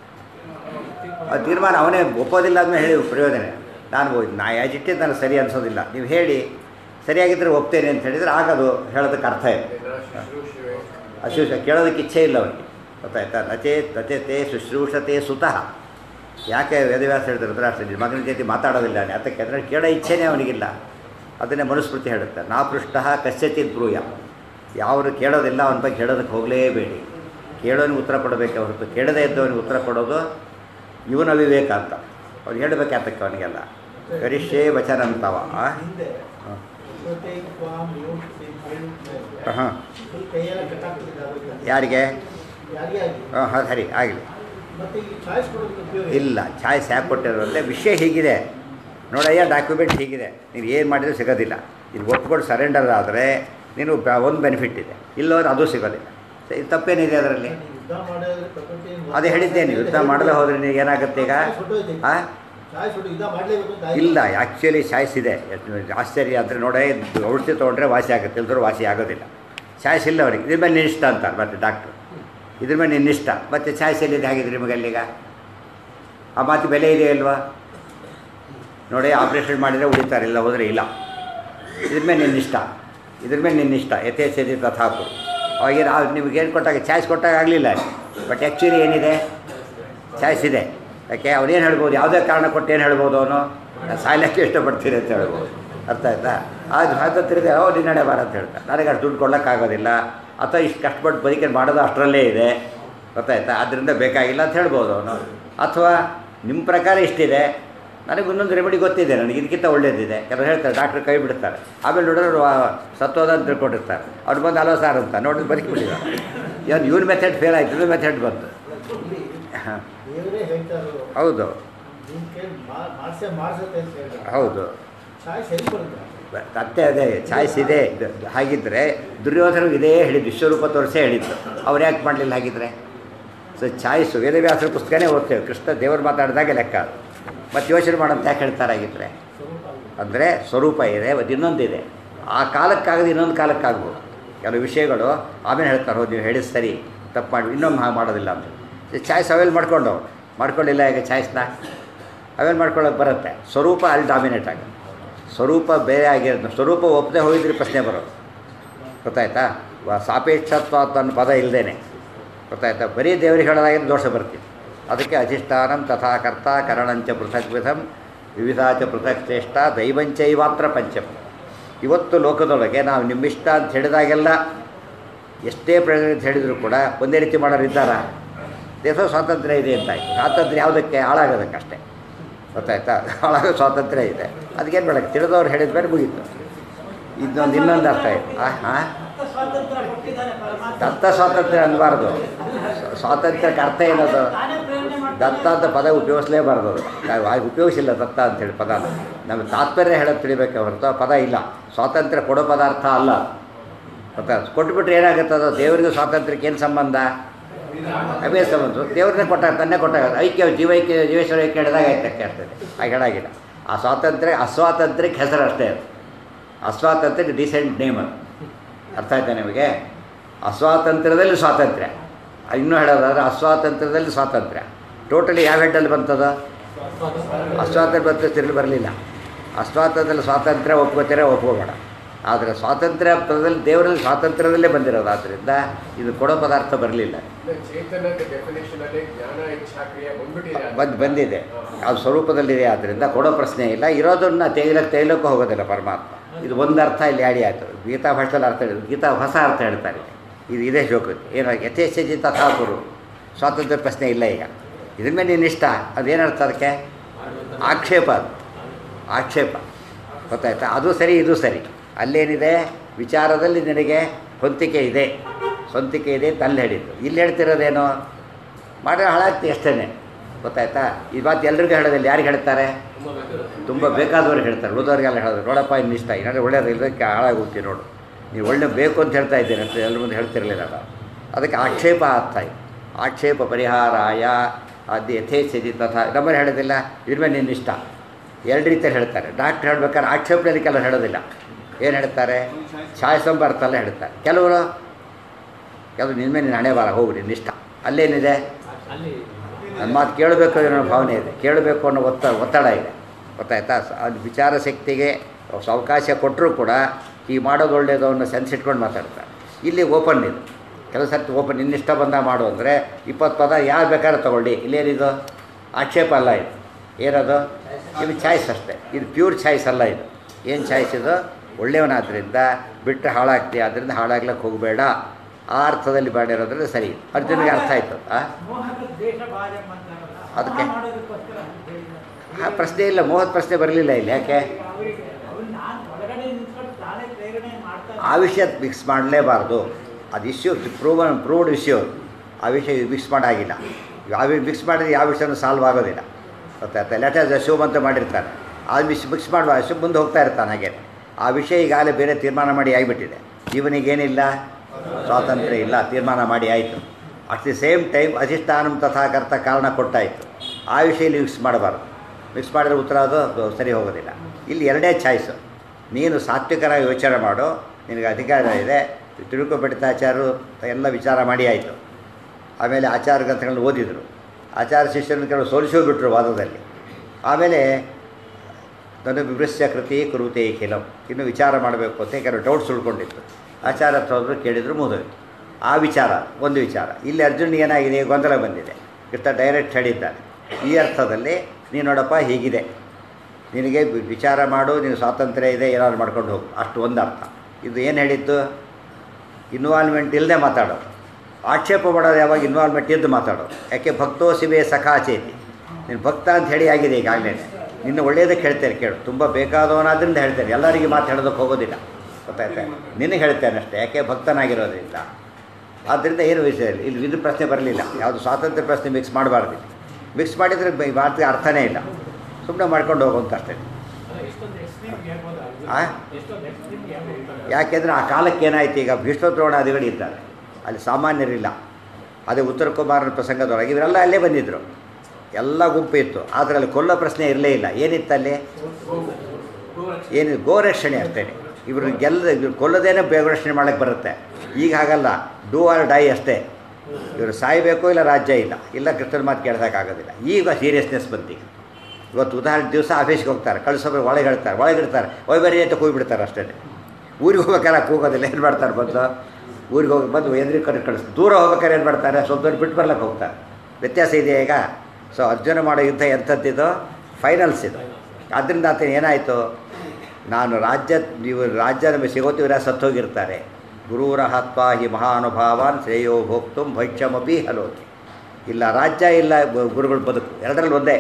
ಆ ತೀರ್ಮಾನ ಅವನೇ ಒಪ್ಪೋದಿಲ್ಲ ಆದಮೇಲೆ ಹೇಳಿ ಪ್ರಯೋಜನ ನಾನು ನಾ ಯಾಜಿಟ್ಟಿದ್ದು ನನಗೆ ಸರಿ ಅನಿಸೋದಿಲ್ಲ ನೀವು ಹೇಳಿ ಸರಿಯಾಗಿದ್ದರೆ ಒಪ್ತೇನೆ ಅಂತ ಹೇಳಿದರೆ ಆಗೋದು ಹೇಳೋದಕ್ಕೆ ಅರ್ಥ ಇದೆ ಶುಶ್ರೂಷೆ ಅಶುಷ ಕೇಳೋದಕ್ಕೆ ಇಚ್ಛೆ ಇಲ್ಲ ಅವನಿಗೆ ಗೊತ್ತಾಯ್ತಾ ನಚೇ ನಚತೆ ಶುಶ್ರೂಷತೆ ಸುತಃ ಯಾಕೆ ವೇದವ್ಯಾಸ ಹೇಳಿದ್ರು ಧೃತರಾಷ್ಟ್ರ ನಿನ್ನ ಮಗನ ಜೊತೆ ಮಾತಾಡೋದಿಲ್ಲ ಅವನು ಅದಕ್ಕೆ ಅಂದರೆ ಕೇಳೋ ಇಚ್ಛೆನೇ ಅವನಿಗಿಲ್ಲ ಅದನ್ನೇ ಮನುಸ್ಮೃತಿ ಹೇಳುತ್ತೆ ನಾ ಪೃಷ್ಟ ಕಶ್ಯಚಿತ್ ಬ್ರೂಯ ಯಾವರು ಕೇಳೋದಿಲ್ಲ ಅವನ ಬಗ್ಗೆ ಹೇಳೋದಕ್ಕೆ ಹೋಗಲೇಬೇಡಿ ಕೇಳೋನಿಗೆ ಉತ್ತರ ಕೊಡಬೇಕೆ ಹೊರತು ಕೇಳದೇ ಇದ್ದವನಿಗೆ ಉತ್ತರ ಕೊಡೋದು ಇವನ ವಿವೇಕ ಅಂತ ಅವ್ನು ಹೇಳಬೇಕಾತಕ್ಕೆ ಅವನಿಗೆಲ್ಲ ಕರಿಷ್ಯೇ ವಚನಂತವ ಹಿಂದೆ ಹಾಂ ಇವತ್ತೇ ಫಾರ್ಮ್ ಯೂಸ್ ಫೈಲ್ ಹಾಂ ಫುಲ್ ಕೈಯೆಲ್ಲ ಕಟ್ಟಾಕ್ತಿದ್ದಾರೆ ಯಾರಿಗೆ ಯಾರಿಗೆ ಆಗಲಿ ಹಾಂ ಹಾಂ ಸರಿ ಆಗಲಿ ಮತ್ತೆ ಈ ಚಾಯ್ಸ್ ಕೊಡೋದಕ್ಕೆ ಉಪಯೋಗ ಇಲ್ಲ ಚಾಯ್ಸ್ ಯಾಕೆ ಕೊಟ್ಟಿರೋ ಅಂದರೆ ವಿಷಯ ಹೀಗಿದೆ ನೋಡಯ್ಯ ಡಾಕ್ಯುಮೆಂಟ್ ಹೀಗಿದೆ ನೀನು ಏನು ಮಾಡಿದರೂ ಸಿಗೋದಿಲ್ಲ ಇದು ಒಪ್ಕೊಂಡು ಸರೆಂಡರ್ ಆದರೆ ನೀನು ಬ- ಒಂದು ಬೆನಿಫಿಟ್ ಇದೆ ಇಲ್ಲೋದ್ರೆ ಅದು ಸಿಗೋದಿಲ್ಲ ಇದು ತಪ್ಪೇನಿದೆ ಅದರಲ್ಲಿ ಯುದ್ಧ ಮಾಡಿದ್ರೆ ಪ್ರಕೃತಿ ಅದೇ ಹೇಳಿದ್ದೇನೆ ಯುದ್ಧ ಮಾಡದೆ ಹೋದ್ರೆ ನಿನಗೆ ಏನಾಗುತ್ತೆ ಈಗ ಆ? ಚಾಯ್ಸ್ ಹೊಟ್ಟು ಯುದ್ಧ ಮಾಡಲೇಬೇಕು ಅಂತ ಆಯ್ತು. ಇಲ್ಲ ಆ್ಯಕ್ಚುಲಿ ಚಾಯ್ಸ್ ಇದೆ ಆಶ್ಚರ್ಯ ಅಂದರೆ ನೋಡೇ ಔಷಧಿ ತೊಗೊಂಡ್ರೆ ವಾಸಿ ಆಗುತ್ತೆ ಇಲ್ದ್ರೆ ವಾಸಿ ಆಗೋದಿಲ್ಲ ಚಾಯ್ಸ್ ಇಲ್ಲ ಅವ್ರಿಗೆ ಇದ್ರ ಮೇಲೆ ನಿನ್ನಿಷ್ಟ ಅಂತಾರೆ ಮತ್ತೆ ಡಾಕ್ಟ್ರು ಇದ್ರ ಮೇಲೆ ನಿನ್ನಿಷ್ಟ ಮತ್ತೆ ಚಾಯ್ಸ್ ಎಲ್ಲಿದೆ ಹಾಗಿದ್ರೆ ನಿಮಗೆ ಅಲ್ಲಿಗ ಆ ಮಾತು ಬೆಲೆ ಇದೆಯಾ ಇಲ್ವಾ ನೋಡಿ ಆಪ್ರೇಷನ್ ಮಾಡಿದರೆ ಉಳಿತಾರೆ ಇಲ್ಲ ಹೋದರೆ ಇಲ್ಲ ಇದ್ರ ಮೇಲೆ ನಿನ್ನಿಷ್ಟ ಇದ್ರ ಮೇಲೆ ನಿನ್ನಿಷ್ಟ ಯಥೇಚ್ಛದಿ ತಥಾಪು ಅವಾಗೇನು ನಿಮ್ಗೆ ಏನು ಕೊಟ್ಟಾಗ ಚಾಯ್ಸ್ ಕೊಟ್ಟಾಗ ಆಗಲಿಲ್ಲ ಬಟ್ ಆ್ಯಕ್ಚುಲಿ ಏನಿದೆ ಚಾಯ್ಸ್ ಇದೆ ಯಾಕೆ ಅವನೇನು ಹೇಳ್ಬೋದು ಯಾವುದೇ ಕಾರಣ ಕೊಟ್ಟು ಏನು ಹೇಳ್ಬೋದು ಅವನು ನಾನು ಸಾಯ್ಲಿಕ್ಕೆ ಇಷ್ಟಪಡ್ತೀನಿ ಅಂತ ಹೇಳ್ಬೋದು ಅರ್ಥ ಆಯ್ತಾ ಅದು ಸ್ವಾತಂತ್ರ್ಯದ ಓ ನೀನು ನಡೆ ಬಾರ ಅಂತ ಹೇಳ್ತಾ ನನಗೆ ಅಷ್ಟು ದುಡ್ಡು ಕೊಡೋಕ್ಕಾಗೋದಿಲ್ಲ ಅಥವಾ ಇಷ್ಟು ಕಷ್ಟಪಟ್ಟು ಬದುಕಿ ಮಾಡೋದು ಅಷ್ಟರಲ್ಲೇ ಇದೆ ಗೊತ್ತಾಯ್ತಾ ಅದರಿಂದ ಬೇಕಾಗಿಲ್ಲ ಅಂತ ಹೇಳ್ಬೋದು ಅವನು ಅಥವಾ ನಿಮ್ಮ ಪ್ರಕಾರ ಇಷ್ಟಿದೆ ನನಗೆ ಇನ್ನೊಂದು ರೆಮಿಡಿ ಗೊತ್ತಿದೆ ನನಗೆ ಇದಕ್ಕಿಂತ ಒಳ್ಳೇದಿದೆ ಕೆಲವರು ಹೇಳ್ತಾರೆ ಡಾಕ್ಟ್ರ್ ಕೈ ಬಿಡ್ತಾರೆ ಆಮೇಲೆ ನೋಡಿದ್ರೆ ಸತ್ತೋದ ಅಂತ ತಿಳ್ಕೊಂಡಿರ್ತಾರೆ ಅವ್ರು ಬಂದು ಅಲೋ ಸಾರ್ ಅಂತ ನೋಡಿದ್ರೆ ಬದುಕಿಬಿಟ್ಟಿದ್ದಾರೆ ಇವನು ಇವ್ನ ಮೆಥಡ್ ಫೇಲ್ ಆಯ್ತು ಇವ್ರ ಮೆಥಡ್ ಬಂತು ಹಾಂ ದೇವರೇ ಹೇಳ್ತಾರೆ ಹೌದು ನಿನ್ ಕೈ ಮಾಡ್ಸೇ ಮಾಡ್ಸತ್ತೆ ಅಂತ ಹೇಳ್ತಾರೆ ಹೌದು ಚಾಯ್ಸ್ ಹೆಂಗ್ ಬರುತ್ತೆ ಮತ್ತೆ ಅದೇ ಚಾಯ್ಸ್ ಇದೆ ಇದು- ಹಾಗಿದ್ದರೆ ದುರ್ಯೋಧನ ಇದೇ ಹೇಳಿದ್ದು ವಿಶ್ವರೂಪ ತೋರಿಸೇ ಹೇಳಿದ್ದು ಅವ್ರು ಯಾಕೆ ಮಾಡಲಿಲ್ಲ ಹಾಗಿದ್ರೆ ಸೊ ಚಾಯ್ಸು ವೇದವ್ಯಾಸರ ಪುಸ್ತಕನೇ ಓದ್ತೇವೆ ಕೃಷ್ಣ ದೇವರು ಮಾತಾಡಿದಾಗೆ ಲೆಕ್ಕ ಅದು ಮತ್ತು ಯೋಚನೆ ಮಾಡೋಂತ ಯಾಕೆ ಹೇಳ್ತಾರೆ ಹಾಗಿದ್ರೆ ಸ್ವರೂಪ ಅಲ್ಲ. ಅಂದರೆ ಸ್ವರೂಪ ಇದೆ ಮತ್ತು ಇನ್ನೊಂದಿದೆ ಆ ಕಾಲಕ್ಕಾಗದು ಇನ್ನೊಂದು ಕಾಲಕ್ಕಾಗ್ಬೋದು ಕೆಲವು ವಿಷಯಗಳು ಆಮೇಲೆ ಹೇಳ್ತಾರೆ ಹೌದು ನೀವು ಹೇಳಿದ ಸರಿ ತಪ್ಪು ಮಾಡಿ ಇನ್ನೊಮ್ಮೆ ಹಾಗೆ ಮಾಡೋದಿಲ್ಲ ಅಂತ ಚಾಯ್ಸ್ ಅವೇಲ್ ಮಾಡ್ಕೊಂಡು ಮಾಡ್ಕೊಳ್ಳಿಲ್ಲ ಈಗ ಚಾಯ್ಸ್ನ ಅವೇಲ್ ಮಾಡ್ಕೊಳ್ಳೋಕೆ ಬರುತ್ತೆ ಸ್ವರೂಪ ಅಲ್ಲಿ ಡಾಮಿನೇಟ್ ಆಗುತ್ತೆ ಸ್ವರೂಪ ಬೇರೆ ಆಗಿರೋದು ಸ್ವರೂಪ ಒಪ್ಪದೆ ಹೋಗಿದ್ರೆ ಪ್ರಶ್ನೆ ಬರೋದು ಗೊತ್ತಾಯ್ತಾ ವ- ಸಾಪೇಕ್ಷತ್ವ ಅನ್ನೋ ಪದ ಇಲ್ಲದೇನೆ ಗೊತ್ತಾಯ್ತಾ ಬರೀ ದೇವರಿಗೆ ಹೇಳೋದಾಗಿದ್ರೆ ದೋಷ ಬರ್ತೀವಿ ಅದಕ್ಕೆ ಅಧಿಷ್ಠಾನಂ ತಥಾ ಕರ್ತ ಕರಣಂಚ ಪೃಥಕ್ ವಿಧಂ ವಿವಿಧಾಚ ಪೃಥಕ್ ಶ್ರೇಷ್ಠ ದೈವಂಚೈವಾತ್ರ ಪಂಚಮ ಇವತ್ತು ಲೋಕದೊಳಗೆ ನಾವು ನಿಮ್ಮಿಷ್ಟ ಅಂತ ಹೇಳಿದಾಗೆಲ್ಲ ಎಷ್ಟೇ ಪ್ರಯೋಜನ ಅಂತ ಹೇಳಿದರೂ ಕೂಡ ಒಂದೇ ರೀತಿ ಮಾಡೋರು ಇದ್ದಾರಾ ದೇಶ ಸ್ವಾತಂತ್ರ್ಯ ಇದೆ ಅಂತ ಆಯ್ತು ಸ್ವಾತಂತ್ರ್ಯ ಯಾವುದಕ್ಕೆ ಹಾಳಾಗೋದಕ್ಕಷ್ಟೇ ಗೊತ್ತಾಯ್ತಾ ಹಾಳಾಗೋ ಸ್ವಾತಂತ್ರ್ಯ ಇದೆ ಅದಕ್ಕೇನು ಬೇಡ ತಿಳಿದವ್ರು ಹೇಳಿದ ಮೇಲೆ ಮುಗೀತು ಇದೊಂದು ಇನ್ನೊಂದು ಅರ್ಥ ಇದೆ ಆ ಹಾಂ ಸ್ವಾತಂತ್ರ್ಯ ಕೊಟ್ಟಿದ್ದಾನೆ ಪರಮಾತ್ಮ ದತ್ತ ಸ್ವಾತಂತ್ರ್ಯ ಅನ್ನಬಾರ್ದು ಸ್ವಾತಂತ್ರ್ಯಕ್ಕೆ ಅರ್ಥ ಏನದು ತಾನೇ ಪ್ರೇರಣೆ ಮಾಡ್ತಾನೆ. ದತ್ತ ಅಂತ ಪದ ಉಪಯೋಗಿಸಲೇಬಾರ್ದು ಅದು ನಾವು ಆಗ ಉಪಯೋಗಿಸಿಲ್ಲ ದತ್ತ ಅಂತೇಳಿ ಪದ ನಮ್ಮ ತಾತ್ಪರ್ಯ ಹೇಳೋದು ತಿಳಿಬೇಕೆ ಹೊರತು ಆ ಪದ ಇಲ್ಲ ಸ್ವಾತಂತ್ರ್ಯ ಕೊಡೋ ಪದಾರ್ಥ ಅಲ್ಲ ಗೊತ್ತಾ ಕೊಟ್ಬಿಟ್ರೆ ಏನಾಗುತ್ತೆ ಅದು ದೇವರಿಗೆ ಸ್ವಾತಂತ್ರ್ಯಕ್ಕೆ ಏನು ಸಂಬಂಧ ಅವೇ ಸಂಬಂಧ ದೇವ್ರನ್ನೇ ಕೊಟ್ಟಾಗ ತನ್ನೇ ಕೊಟ್ಟಾಗ ಐಕ್ಯ ಜೀವೈಕ್ಯ ಜೀವೇಶ್ವರ ಐಕ್ಯ ಹೇಳಿದಾಗ ಐಕ್ಯಕ್ಕೆ ಆಗ್ತದೆ ಹಾಗೆ ಹೇಳಾಗಿಲ್ಲ ಆ ಸ್ವಾತಂತ್ರ್ಯ ಅಸ್ವಾತಂತ್ರ್ಯಕ್ಕೆ ಹೆಸರು ಅಷ್ಟೇ ಅದು ಅಸ್ವಾತಂತ್ರ್ಯಕ್ಕೆ ಡಿಸೆಂಟ್ ನೇಮ್ ಅದು ಅರ್ಥ ಆಯ್ತಾ ನಿಮಗೆ ಅಸ್ವಾತಂತ್ರ್ಯದಲ್ಲಿ ಸ್ವಾತಂತ್ರ್ಯ ಇನ್ನೂ ಹೇಳೋದಾದ್ರೆ ಅಸ್ವಾತಂತ್ರ್ಯದಲ್ಲಿ ಸ್ವಾತಂತ್ರ್ಯ ಟೋಟಲಿ ಯಾವ ಹೆಡ್ಡಲ್ಲಿ ಬಂತದ ಅಸ್ವಾತಂತ್ರ್ಯ ಬಂತು ತಿರುಗಿ ಬರಲಿಲ್ಲ ಅಸ್ವಾತಂತ್ರ್ಯದಲ್ಲಿ ಸ್ವಾತಂತ್ರ್ಯ ಒಪ್ಕೋತೀರ ಒಪ್ಕೋಬೇಡ ಆದರೆ ಸ್ವಾತಂತ್ರ್ಯ ಪದದಲ್ಲಿ ದೇವರಲ್ಲಿ ಸ್ವಾತಂತ್ರ್ಯದಲ್ಲೇ ಬಂದಿರೋದು ಆದ್ದರಿಂದ ಇದು ಕೊಡೋ ಪದಾರ್ಥ ಬರಲಿಲ್ಲ ಚೇತನದ ಡೆಫಿನೇಷನ್ ಅಲ್ಲಿ ಜ್ಞಾನ ಇಚ್ಛಾ ಕ್ರಿಯೆ ಬಂದ್ಬಿಟ್ಟಿದೆ ಅದು. ಬಂದು ಬಂದಿದೆ ಹಾ. ಅದು ಸ್ವರೂಪದಲ್ಲಿದೆ ಆದ್ದರಿಂದ ಕೊಡೋ ಪ್ರಶ್ನೆ ಇಲ್ಲ ಇರೋದನ್ನು ತೇಲಕ್ಕೆ ತೇಲಕ್ಕೂ ಹೋಗೋದಿಲ್ಲ ಪರಮಾತ್ಮ ಇದು ಒಂದು ಅರ್ಥ ಇಲ್ಲಿ ಆಡಿ ಆಯಿತು ಗೀತಾ ಭಾಷೆಯಲ್ಲಿ ಅರ್ಥ ಹೇಳಿದ್ರು ಗೀತಾ ಹೊಸ ಅರ್ಥ ಹೇಳ್ತಾರೆ ಇದು ಇದೇ ಶ್ಲೋಕಕ್ಕೆ ಏನು ಯಥೇಚ್ಛಿ ತಥಾಪುರು ಸ್ವಾತಂತ್ರ್ಯ ಪ್ರಶ್ನೆ ಇಲ್ಲ ಈಗ ಇದ್ರ ಮೇಲೆ ನೀನು ಇಷ್ಟ ಅದೇನರ್ಥ ಅದಕ್ಕೆ ಆಕ್ಷೇಪ ಅದು ಆಕ್ಷೇಪ ಗೊತ್ತಾಯ್ತಾ ಅದು ಸರಿ ಇದು ಸರಿ ಅಲ್ಲೇನಿದೆ ವಿಚಾರದಲ್ಲಿ ನಿನಗೆ ಹೊಂತಿಕೆ ಇದೆ ಸ್ವಂತಿಕೆ ಇದೆ ಅಂತ ಅಲ್ಲಿ ಹೇಳಿದ್ದು ಇಲ್ಲಿ ಹೇಳ್ತಿರೋದೇನು ಮಾಡಿದ್ರೆ ಹಾಳಾಗ್ತಿ ಅಷ್ಟೇ ಗೊತ್ತಾಯ್ತಾ ಈ ಮಾತು ಎಲ್ರಿಗೂ ಹೇಳೋದಿಲ್ಲ ಯಾರಿಗೆ ಹೇಳ್ತಾರೆ ತುಂಬ ಬೇಕಾದವ್ರಿಗೆ ಹೇಳ್ತಾರೆ ಉಳಿದವ್ರಿಗೆಲ್ಲ ಹೇಳೋದು ನೋಡಪ್ಪ ಇನ್ನು ಇಷ್ಟ ಏನಾದರೂ ಒಳ್ಳೇದು ಇಲ್ಲದಕ್ಕೆ ಹಾಳಾಗಿ ಹೋಗ್ತೀವಿ ನೋಡು ನೀವು ಒಳ್ಳೆ ಬೇಕು ಅಂತ ಹೇಳ್ತಾ ಇದ್ದೇನೆ ಅಂತ ಎಲ್ಲರ ಮುಂದೆ ಹೇಳ್ತಿರಲಿಲ್ಲ ನಾನು ಅದಕ್ಕೆ ಆಕ್ಷೇಪ ಆಗ್ತಾ ಇದೆ ಆಕ್ಷೇಪ ಪರಿಹಾರಾಯ ಅದು ಯಥೇಚ್ಛದಿ ತಥಾ ನಮ್ಮಲ್ಲಿ ಹೇಳೋದಿಲ್ಲ ಇದ್ರ ಮೇಲೆ ನಿನ್ನ ಇಷ್ಟ ಎರಡು ರೀತಿಯಲ್ಲಿ ಹೇಳ್ತಾರೆ ಡಾಕ್ಟ್ರ್ ಹೇಳ್ಬೇಕಾದ್ರೆ ಆಕ್ಷೇಪದಲ್ಲಿ ಕೆಲವರು ಹೇಳೋದಿಲ್ಲ ಏನು ಹೇಳ್ತಾರೆ ಛಾಯಸಂಬ ಅರ್ಥ ಎಲ್ಲ ಹೇಳ್ತಾರೆ ಕೆಲವರು ಕೆಲವರು ನಿನ್ನ ಮೇಲೆ ನೀನು ಹಣೆ ಬಾರ ಹೋಗು ನಿನ್ನ ಇಷ್ಟ ಅಲ್ಲೇನಿದೆ ನನ್ನ ಮಾತು ಕೇಳಬೇಕು ಅನ್ನೋ ಭಾವನೆ ಇದೆ ಕೇಳಬೇಕು ಅನ್ನೋ ಒತ್ತ ಒತ್ತಡ ಇದೆ ಗೊತ್ತಾಯ್ತಾ ಸ- ಅದು ವಿಚಾರ ಶಕ್ತಿಗೆ ಸ- ಅವಕಾಶ ಕೊಟ್ಟರೂ ಕೂಡ ಈ ಮಾಡೋದು ಒಳ್ಳೆಯದು ಅನ್ನೋ ಸೆನ್ಸ್ ಇಟ್ಕೊಂಡು ಮಾತಾಡ್ತಾರೆ ಇಲ್ಲಿ ಓಪನ್ ಇದು ಕೆಲವು ಸರ್ತಿ ಓಪನ್ ಇನ್ನಿಷ್ಟ ಬಂದ ಮಾಡು ಅಂದರೆ ಇಪ್ಪತ್ತು ಪದ ಯಾರು ಬೇಕಾದ್ರೆ ತೊಗೊಳ್ಳಿ ಇಲ್ಲೇನಿದು ಆಕ್ಷೇಪ ಅಲ್ಲ ಇದು ಏನದು ಇದು ಚಾಯ್ಸ್ ಅಷ್ಟೇ ಇದು ಪ್ಯೂರ್ ಚಾಯ್ಸ್ ಅಲ್ಲ ಇದು ಏನು ಚಾಯ್ಸ್ ಇದು ಒಳ್ಳೆಯವನಾದ್ರಿಂದ ಬಿಟ್ಟರೆ ಹಾಳಾಗ್ತೀಯ ಅದರಿಂದ ಹಾಳಾಗ್ಲಿಕ್ಕೆ ಹೋಗಬೇಡ ಆ ಅರ್ಥದಲ್ಲಿ ಮಾಡಿರೋದ್ರಿಂದ ಸರಿ ಅರ್ಜುನಿಗೆ ಅರ್ಥ ಆಯಿತು ಆ ಮೋಹಕ ದ್ವೇಷ ಬಾಧೆ ಅಂತಾರಲ್ಲ, ಅದಕ್ಕೆ? ಮೋಹ ಮಾಡೋದಕ್ಕೋಸ್ಕರ ಅಂತ ಹೇಳಿದ್ದಾರೆ. ಆ ಪ್ರಶ್ನೆ ಇಲ್ಲ ಮೋಹದ ಪ್ರಶ್ನೆ ಬರಲಿಲ್ಲ ಇಲ್ಲಿ ಯಾಕೆ ಅವರಿಗೆ ಅವ್ರು ನಾನು ಒಳಗಡೆ ನಿಂತ್ಕೊಂಡು ತಾನೇ ಪ್ರೇರಣೆ ಮಾಡ್ತಾ ಆ ವಿಷಯ ಮಿಕ್ಸ್ ಮಾಡಲೇಬಾರ್ದು ಅದು ಇಶ್ಯೂ ಪ್ರೂವನ್ ಪ್ರೂವ್ಡ್ ಇಶ್ಯೂ ಆ ವಿಷಯ ಮಿಕ್ಸ್ ಮಾಡಾಗಿಲ್ಲ ಯಾವ ಮಿಕ್ಸ್ ಮಾಡಿದ್ರೆ ಯಾವ ವಿಷಯನೂ ಸಾಲ್ವ್ ಆಗೋದಿಲ್ಲ ಗೊತ್ತಾಯ್ತಾ ಲೆಟರ್ಸ್ ಅಶ್ಯೂಮ್ ಅಂತ ಮಾಡಿರ್ತಾನೆ ಆ ವಿಷಯ ಮಿಕ್ಸ್ ಮಾಡುವ ಅಶ್ಯೂಮ್ ಮುಂದೆ ಹೋಗ್ತಾ ಇರ್ತಾನೆ ಹಾಗೆ ಆ ವಿಷಯ ಈಗಾಗಲೇ ಬೇರೆ ತೀರ್ಮಾನ ಮಾಡಿ ಆಗಿಬಿಟ್ಟಿದೆ ಜೀವನಿಗೇನಿಲ್ಲ ಸ್ವಾತಂತ್ರ್ಯ ಇಲ್ಲ ತೀರ್ಮಾನ ಮಾಡಿ ಆಯಿತು ಅಟ್ ದಿ ಸೇಮ್ ಟೈಮ್ ಅಧಿಷ್ಠಾನಂ ತಥಾಕರ್ತ ಕಾರಣ ಕೊಟ್ಟಾಯಿತು ಆ ವಿಷಯಲ್ಲಿ ಮಿಕ್ಸ್ ಮಾಡಬಾರ್ದು ಮಿಕ್ಸ್ ಮಾಡಿದ್ರೆ ಉತ್ತರ ಅದು ಅದು ಸರಿ ಹೋಗೋದಿಲ್ಲ ಇಲ್ಲಿ ಎರಡೇ ಚಾಯ್ಸು ನೀನು ಸಾತ್ವಿಕರಾಗಿ ಯೋಚನೆ ಮಾಡು ನಿನಗೆ ಅಧಿಕಾರ ಇದೆ ತಿರುಕುಪಡಿತಾಚಾರ್ಯರು ಎಲ್ಲ ವಿಚಾರ ಮಾಡಿ ಆಯಿತು ಆಮೇಲೆ ಆಚಾರ ಗ್ರಂಥಗಳನ್ನ ಓದಿದರು ಆಚಾರ ಶಿಷ್ಯರನ್ನು ಕೆಲವು ಸೋಲಿಸೋ ಬಿಟ್ಟರು ವಾದದಲ್ಲಿ ಆಮೇಲೆ ನನ್ನ ವಿಮೃಶ್ಯ ಕೃತಿ ಕುರುತೆ ಖಿಲಂ ಇನ್ನು ವಿಚಾರ ಮಾಡಬೇಕು ಅಂತ ಕೆಲವು ಡೌಟ್ಸ್ ಉಳ್ಕೊಂಡಿತ್ತು ಆಚಾರ ಹತ್ರ ಹೋದ್ರು ಕೇಳಿದ್ರು ಮುಗಿದೋಯ್ತು ಆ ವಿಚಾರ ಒಂದು ವಿಚಾರ ಇಲ್ಲಿ ಅರ್ಜುನ್ ಏನಾಗಿದೆ ಗೊಂದಲ ಬಂದಿದೆ ಕೃಷ್ಣ ಡೈರೆಕ್ಟ್ ಹೇಳಿದ್ದಾನೆ ಈ ಅರ್ಥದಲ್ಲಿ ನೀನು ನೋಡಪ್ಪ ಹೀಗಿದೆ ನಿನಗೆ ವಿ- ವಿಚಾರ ಮಾಡು ನೀನು ಸ್ವಾತಂತ್ರ್ಯ ಇದೆ ಏನಾದ್ರು ಮಾಡ್ಕೊಂಡು ಹೋಗು ಅಷ್ಟು ಒಂದು ಅರ್ಥ ಇದು ಏನು ಹೇಳಿದ್ದು ಇನ್ವಾಲ್ವ್ಮೆಂಟ್ ಇಲ್ಲದೆ ಮಾತಾಡೋದು ಆಕ್ಷೇಪ ಮಾಡೋದು ಯಾವಾಗ ಇನ್ವಾಲ್ವ್ಮೆಂಟ್ ಇದ್ದು ಮಾತಾಡೋದು ಯಾಕೆ ಭಕ್ತೋ ಶಿವೇ ಸಖಾಚೇತಿ ನೀನು ಭಕ್ತ ಅಂತ ಹೇಳಿ ಆಗಿದೆ ಈಗಾಗಲೇ ನಿನ್ನ ಒಳ್ಳೆಯದಕ್ಕೆ ಹೇಳ್ತೇನೆ ಕೇಳು ತುಂಬ ಬೇಕಾದವನಾದ್ರಿಂದ ಹೇಳ್ತೇನೆ ಎಲ್ಲರಿಗೆ ಮಾತು ಹೇಳೋದಕ್ಕೆ ಹೋಗೋದಿಲ್ಲ ಗೊತ್ತಾಯ್ತಾ ನಿನಗೆ ಹೇಳ್ತೇನೆ ಅಷ್ಟೇ ಯಾಕೆ ಭಕ್ತನಾಗಿರೋದ್ರಿಂದ ಆದ್ದರಿಂದ ಏನು ವಿಷಯ ಇಲ್ಲ ಇಲ್ಲಿ ಇದು ಪ್ರಶ್ನೆ ಬರಲಿಲ್ಲ ಯಾವುದು ಸ್ವಾತಂತ್ರ್ಯ ಪ್ರಶ್ನೆ ಮಿಕ್ಸ್ ಮಾಡಬಾರ್ದು ಮಿಕ್ಸ್ ಮಾಡಿದರೆ ಬ- ಈ ಮಾತಿಗೆ ಅರ್ಥನೇ ಇಲ್ಲ ಸುಮ್ಮನೆ ಮಾಡ್ಕೊಂಡು ಹೋಗುವಂತ ಅಷ್ಟೇ ಎಷ್ಟೊಂದು ಎಕ್ಸ್ಟ್ರೀಮ್ಗೆ ಹೇಳ್ಬೋದಾ ಆ? ಎಷ್ಟೊಂದು ಎಕ್ಸ್ಟ್ರೀಮ್ಗೆ ಹೇಳ್ಬೋದು ಯಾಕೆಂದರೆ ಆ ಕಾಲಕ್ಕೆ ಏನಾಯ್ತು ಈಗ ಭೀಷ್ಮದ್ರೋಣಾದಿಗಳು ಇದ್ದಾರೆ ಅಲ್ಲಿ ಸಾಮಾನ್ಯರಿಲ್ಲ ಅದೇ ಉತ್ತರ ಕುಮಾರನ ಪ್ರಸಂಗದೊಳಗೆ ಇವರೆಲ್ಲ ಅಲ್ಲೇ ಬಂದಿದ್ದರು ಎಲ್ಲ ಗುಂಪು ಇತ್ತು ಆದರೆ ಅಲ್ಲಿ ಕೊಲ್ಲೋ ಪ್ರಶ್ನೆ ಇರಲೇ ಇಲ್ಲ ಏನಿತ್ತಲ್ಲಿ ಏನಿದೆ ಗೋರಕ್ಷಣೆ ಅಷ್ಟೇ ಇವರು ಗೆಲ್ಲ ಇವ್ರು ಕೊಲ್ಲದೇನೆ ಬೇಗರಕ್ಷಣೆ ಮಾಡೋಕ್ಕೆ ಬರುತ್ತೆ ಈಗ ಹಾಗಲ್ಲ ಡೂ ಆರ್ ಡೈ ಅಷ್ಟೇ ಇವರು ಸಾಯಬೇಕು ಇಲ್ಲ ರಾಜ್ಯ ಇಲ್ಲ ಇಲ್ಲ ಕೃಷ್ಣನ ಮಾತು ಕೇಳ್ಸೋಕ್ಕಾಗೋದಿಲ್ಲ ಈಗ ಸೀರಿಯಸ್ನೆಸ್ ಬಂತೀಗ ಇವತ್ತು ಉದಾಹರಣೆ ದಿವಸ ಆಫೀಸ್ಗೆ ಹೋಗ್ತಾರೆ ಕಳಿಸೋಬ್ರು ಒಳಗೆ ಹೇಳ್ತಾರೆ ಒಳಗೆ ಇಡ್ತಾರೆ ಒಯ್ ಬರೀ ಅಂತ ಕೂಗ್ಬಿಡ್ತಾರೆ ಅಷ್ಟೇ ಊರಿಗೆ ಹೋಗ್ಬೇಕಾದ್ರೆ ಕೂಗೋದಿಲ್ಲ ಏನು ಮಾಡ್ತಾರೆ ಬಂದು ಊರಿಗೆ ಹೋಗಿ ಬಂದು ಎದುರಿಗೆ ಕಡೆ ಕಳಿಸ್ತಾರೆ ದೂರ ಹೋಗ್ಬೇಕಾದ್ರೆ ಏನು ಮಾಡ್ತಾರೆ ಸ್ವಲ್ಪ ದೂರ ಬಿಟ್ಟು ಬರ್ಲಿಕ್ಕೆ ಹೋಗ್ತಾರೆ ವ್ಯತ್ಯಾಸ ಇದೆಯಾ ಈಗ ಸೊ ಅರ್ಜುನ ಮಾಡೋ ಯುದ್ಧ ಎಂಥದ್ದಿದು ಫೈನಲ್ಸ್ ಇದು ಆದ್ದರಿಂದ ಆತ ಏನಾಯಿತು ನಾನು ರಾಜ್ಯ ನೀವು ರಾಜ್ಯ ನಮಗೆ ಸಿಗೋತಿವರ ಸತ್ತೋಗಿರ್ತಾರೆ ಗುರೂರ ಹತ್ವ ಹಿ ಮಹಾನುಭಾವಾನ್ ಶ್ರೇಯೋ ಭೋಕ್ತು ಭೈಕ್ಷಮಪಿ ಹಲೋತಿ ಇಲ್ಲ ರಾಜ್ಯ ಇಲ್ಲ ಗು- ಗುರುಗಳು ಬದುಕು ಎರಡರಲ್ಲಿ ಒಂದೇ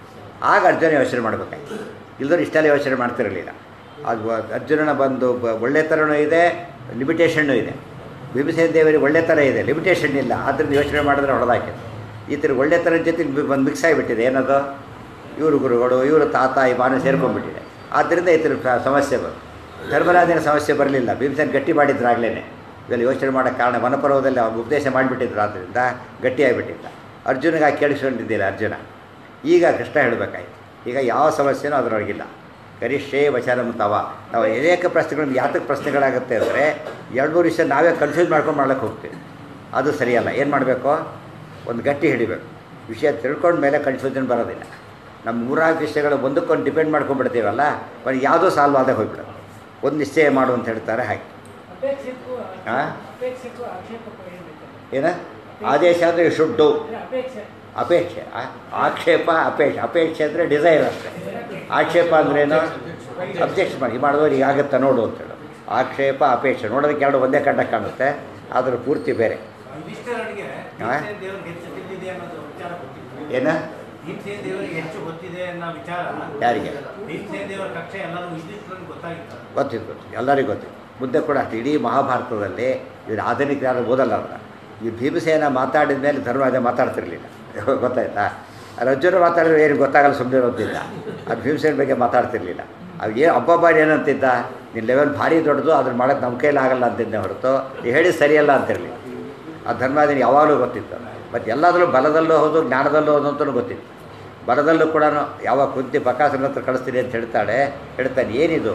ಆಗ ಅರ್ಜುನ ಯೋಚನೆ ಮಾಡಬೇಕಾಯ್ತು ಇಲ್ಲದ್ರೆ ಇಷ್ಟೆಲ್ಲ ಯೋಚನೆ ಮಾಡ್ತಿರಲಿಲ್ಲ ಅದು ಅರ್ಜುನನ ಬಂದು ಬ- ಒಳ್ಳೆತನೂ ಇದೆ ಲಿಮಿಟೇಷನ್ನು ಇದೆ ಭೀಮಸೇನ ದೇವರಿಗೆ ಒಳ್ಳೆತನ ಇದೆ ಲಿಮಿಟೇಷನ್ ಇಲ್ಲ ಆದ್ದರಿಂದ ಯೋಚನೆ ಮಾಡಿದ್ರೆ ಹೊಡೆದಾಕಿದೆ ಈ ಥರ ಒಳ್ಳೆತನದ ಜೊತೆ ಒಂದು ಮಿಕ್ಸ್ ಆಗಿಬಿಟ್ಟಿದೆ ಏನದು ಇವರು ಗುರುಗಳು ಇವರು ತಾತ ಈ ಮಾನ ಸೇರ್ಕೊಂಡ್ಬಿಟ್ಟಿದೆ ಆದ್ದರಿಂದ ಈ ಥರ ಸ- ಸಮಸ್ಯೆ ಬಂತು ಧರ್ಮರಾಜನ ಸಮಸ್ಯೆ ಬರಲಿಲ್ಲ ಭೀಮಸೇನ ಗಟ್ಟಿ ಮಾಡಿದ್ರು ಆಗಲೇ ಇವೆಲ್ಲ ಯೋಚನೆ ಮಾಡೋಕ್ಕೆ ಕಾರಣ ವನಪರ್ವದಲ್ಲಿ ಅವ್ರು ಉಪದೇಶ ಮಾಡಿಬಿಟ್ಟಿದ್ರು ಆದ್ದರಿಂದ ಗಟ್ಟಿಯಾಗಿಬಿಟ್ಟಿದ್ದ ಅರ್ಜುನಿಗೆ ಆ ಕೇಳಿಸ್ಕೊಂಡಿದ್ದಿಲ್ಲ ಅರ್ಜುನ ಈಗ ಕೃಷ್ಣ ಹೇಳಬೇಕಾಯ್ತು ಈಗ ಯಾವ ಸಮಸ್ಯೆನೂ ಅದರೊಳಗಿಲ್ಲ ಗರಿಷ್ಠೇ ವಚನಂ ತವ ನಾವು ಅನೇಕ ಪ್ರಶ್ನೆಗಳು ಯಾತಕ್ಕೆ ಪ್ರಶ್ನೆಗಳಾಗುತ್ತೆ ಅಂದರೆ ಎರಡು ಮೂರು ವಿಷಯ ನಾವೇ ಕನ್ಫ್ಯೂಸ್ ಮಾಡ್ಕೊಂಡು ಮಾಡ್ಲಿಕ್ಕೆ ಹೋಗ್ತೀವಿ ಅದು ಸರಿಯಲ್ಲ ಏನು ಮಾಡಬೇಕು ಒಂದು ಗಟ್ಟಿ ಹಿಡಿಬೇಕು ವಿಷಯ ತಿಳ್ಕೊಂಡ ಮೇಲೆ ಕನ್ಫ್ಯೂಷನ್ ಬರೋದಿಲ್ಲ ನಮ್ಮ ಮೂರಾರು ವಿಷಯಗಳು ಒಂದಕ್ಕೊಂದು ಡಿಪೆಂಡ್ ಮಾಡ್ಕೊಂಡ್ಬಿಡ್ತೀವಲ್ಲ ಬಟ್ ಯಾವುದೂ ಸಾಲ್ವ್ ಆದಾಗ ಹೋಗ್ಬಿಡೋದು ಒಂದು ನಿಶ್ಚಯ ಮಾಡು ಅಂತ ಹೇಳ್ತಾರೆ ಹಾಗೆ ಅಪೇಕ್ಷಕ್ಕೂ ಆ? ಅಪೇಕ್ಷಕ್ಕೂ ಆಕ್ಷೇಪಕ್ಕೂ ಏನು ಬೇಕು ಏನ ಆದೇಶ ಅಂದರೆ ಶುಡ್ಡು ಅಂದ್ರೆ ಅಪೇಕ್ಷೆ ಅಪೇಕ್ಷೆ ಆ- ಆಕ್ಷೇಪ ಅಪೇಕ್ಷೆ ಅಪೇಕ್ಷೆ ಅಂದರೆ ಡಿಸೈರ್ ಅಷ್ಟೇ ಆಕ್ಷೇಪ ಅಂದ್ರೇನು ಅಬ್ಜೆಕ್ಷನ್ ಮಾಡಿ ಮಾಡಿದವ್ರು ಈಗ ಆಗುತ್ತಾ ನೋಡು ಅಂತೇಳು ಆಕ್ಷೇಪ ಅಪೇಕ್ಷೆ ನೋಡೋದಕ್ಕೆ ಎರಡು ಒಂದೇ ಕಂಡ ಕಾಣುತ್ತೆ ಆದರೆ ಪೂರ್ತಿ ಬೇರೆ ಯುಧಿಷ್ಠಿರನಿಗೆ ಆ? ಭೀಮಸೇನ ದೇವರಿಗೆ ಹೆಚ್ಚು ತಿಳಿದಿದೆ ಅನ್ನೋದು ವಿಚಾರ ಗೊತ್ತಿತ್ತು ಏನ ಭೀಮಸೇನ ದೇವರಿಗೆ ಹೆಚ್ಚು ಗೊತ್ತಿದೆ ಅನ್ನೋ ವಿಚಾರ ಯಾರಿಗೆ ಭೀಮಸೇನ ದೇವರ ಕಕ್ಷೆ ಎಲ್ಲರೂ ಯುಧಿಷ್ಠಿರನಿಗೆ ಗೊತ್ತಾಗಿತ್ತು ಗೊತ್ತಿತ್ತು ಗೊತ್ತಿತ್ತು ಎಲ್ಲರಿಗೂ ಗೊತ್ತಿತ್ತು ಮುಂದೆ ಕೂಡ ಅಷ್ಟೇ ಇಡೀ ಮಹಾಭಾರತದಲ್ಲಿ ಇವರು ಆಧುನಿಕ ಯಾರು ಓದಲ್ಲ ಅವರ ಈ ಭೀಮಸೇನ ಮಾತಾಡಿದ ಮೇಲೆ ಧರ್ಮರಾಜ ಮಾತಾಡ್ತಿರ್ಲಿಲ್ಲ ಗೊತ್ತಾಯ್ತಾ ರಜ್ಜುನ ಮಾತಾಡಿದ್ರೆ ಏನು ಗೊತ್ತಾಗಲ್ಲ ಸುಮ್ಮನೆ ಇರೋದಿಲ್ಲ ಅದು ಭೀಮಸೇನ ಬಗ್ಗೆ ಮಾತಾಡ್ತಿರ್ಲಿಲ್ಲ ಅದು ಏನು ಹಬ್ಬ ಏನಂತಿದ್ದ ನಿನ್ನ ಲೆವೆಲ್ ಭಾರಿ ದೊಡ್ಡದು ಅದ್ರ ಮಾಡೋಕ್ಕೆ ನಮ್ಮ ಕೈಲಿ ಆಗಲ್ಲ ಅಂತಿದ್ದೆ ಹೊರತು ನೀವು ಹೇಳಿ ಸರಿಯಲ್ಲ ಅಂತಿರಲಿಲ್ಲ ಆ ಧರ್ಮರಾಜನಿಗೆ ಯಾವಾಗಲೂ ಗೊತ್ತಿತ್ತು ಮತ್ತು ಎಲ್ಲದರಲ್ಲೂ ಬಲದಲ್ಲೂ ಹೌದು ಜ್ಞಾನದಲ್ಲೂ ಹೌದು ಅಂತಲೂ ಗೊತ್ತಿತ್ತು ಬಲದಲ್ಲೂ ಕೂಡ ಯಾವಾಗ ಕುಂತಿ ಬಕಾಸನ ಹತ್ರ ಕಳಿಸ್ತೀನಿ ಅಂತ ಹೇಳ್ತಾಳೆ ಹೇಳ್ತಾನೆ ಏನಿದು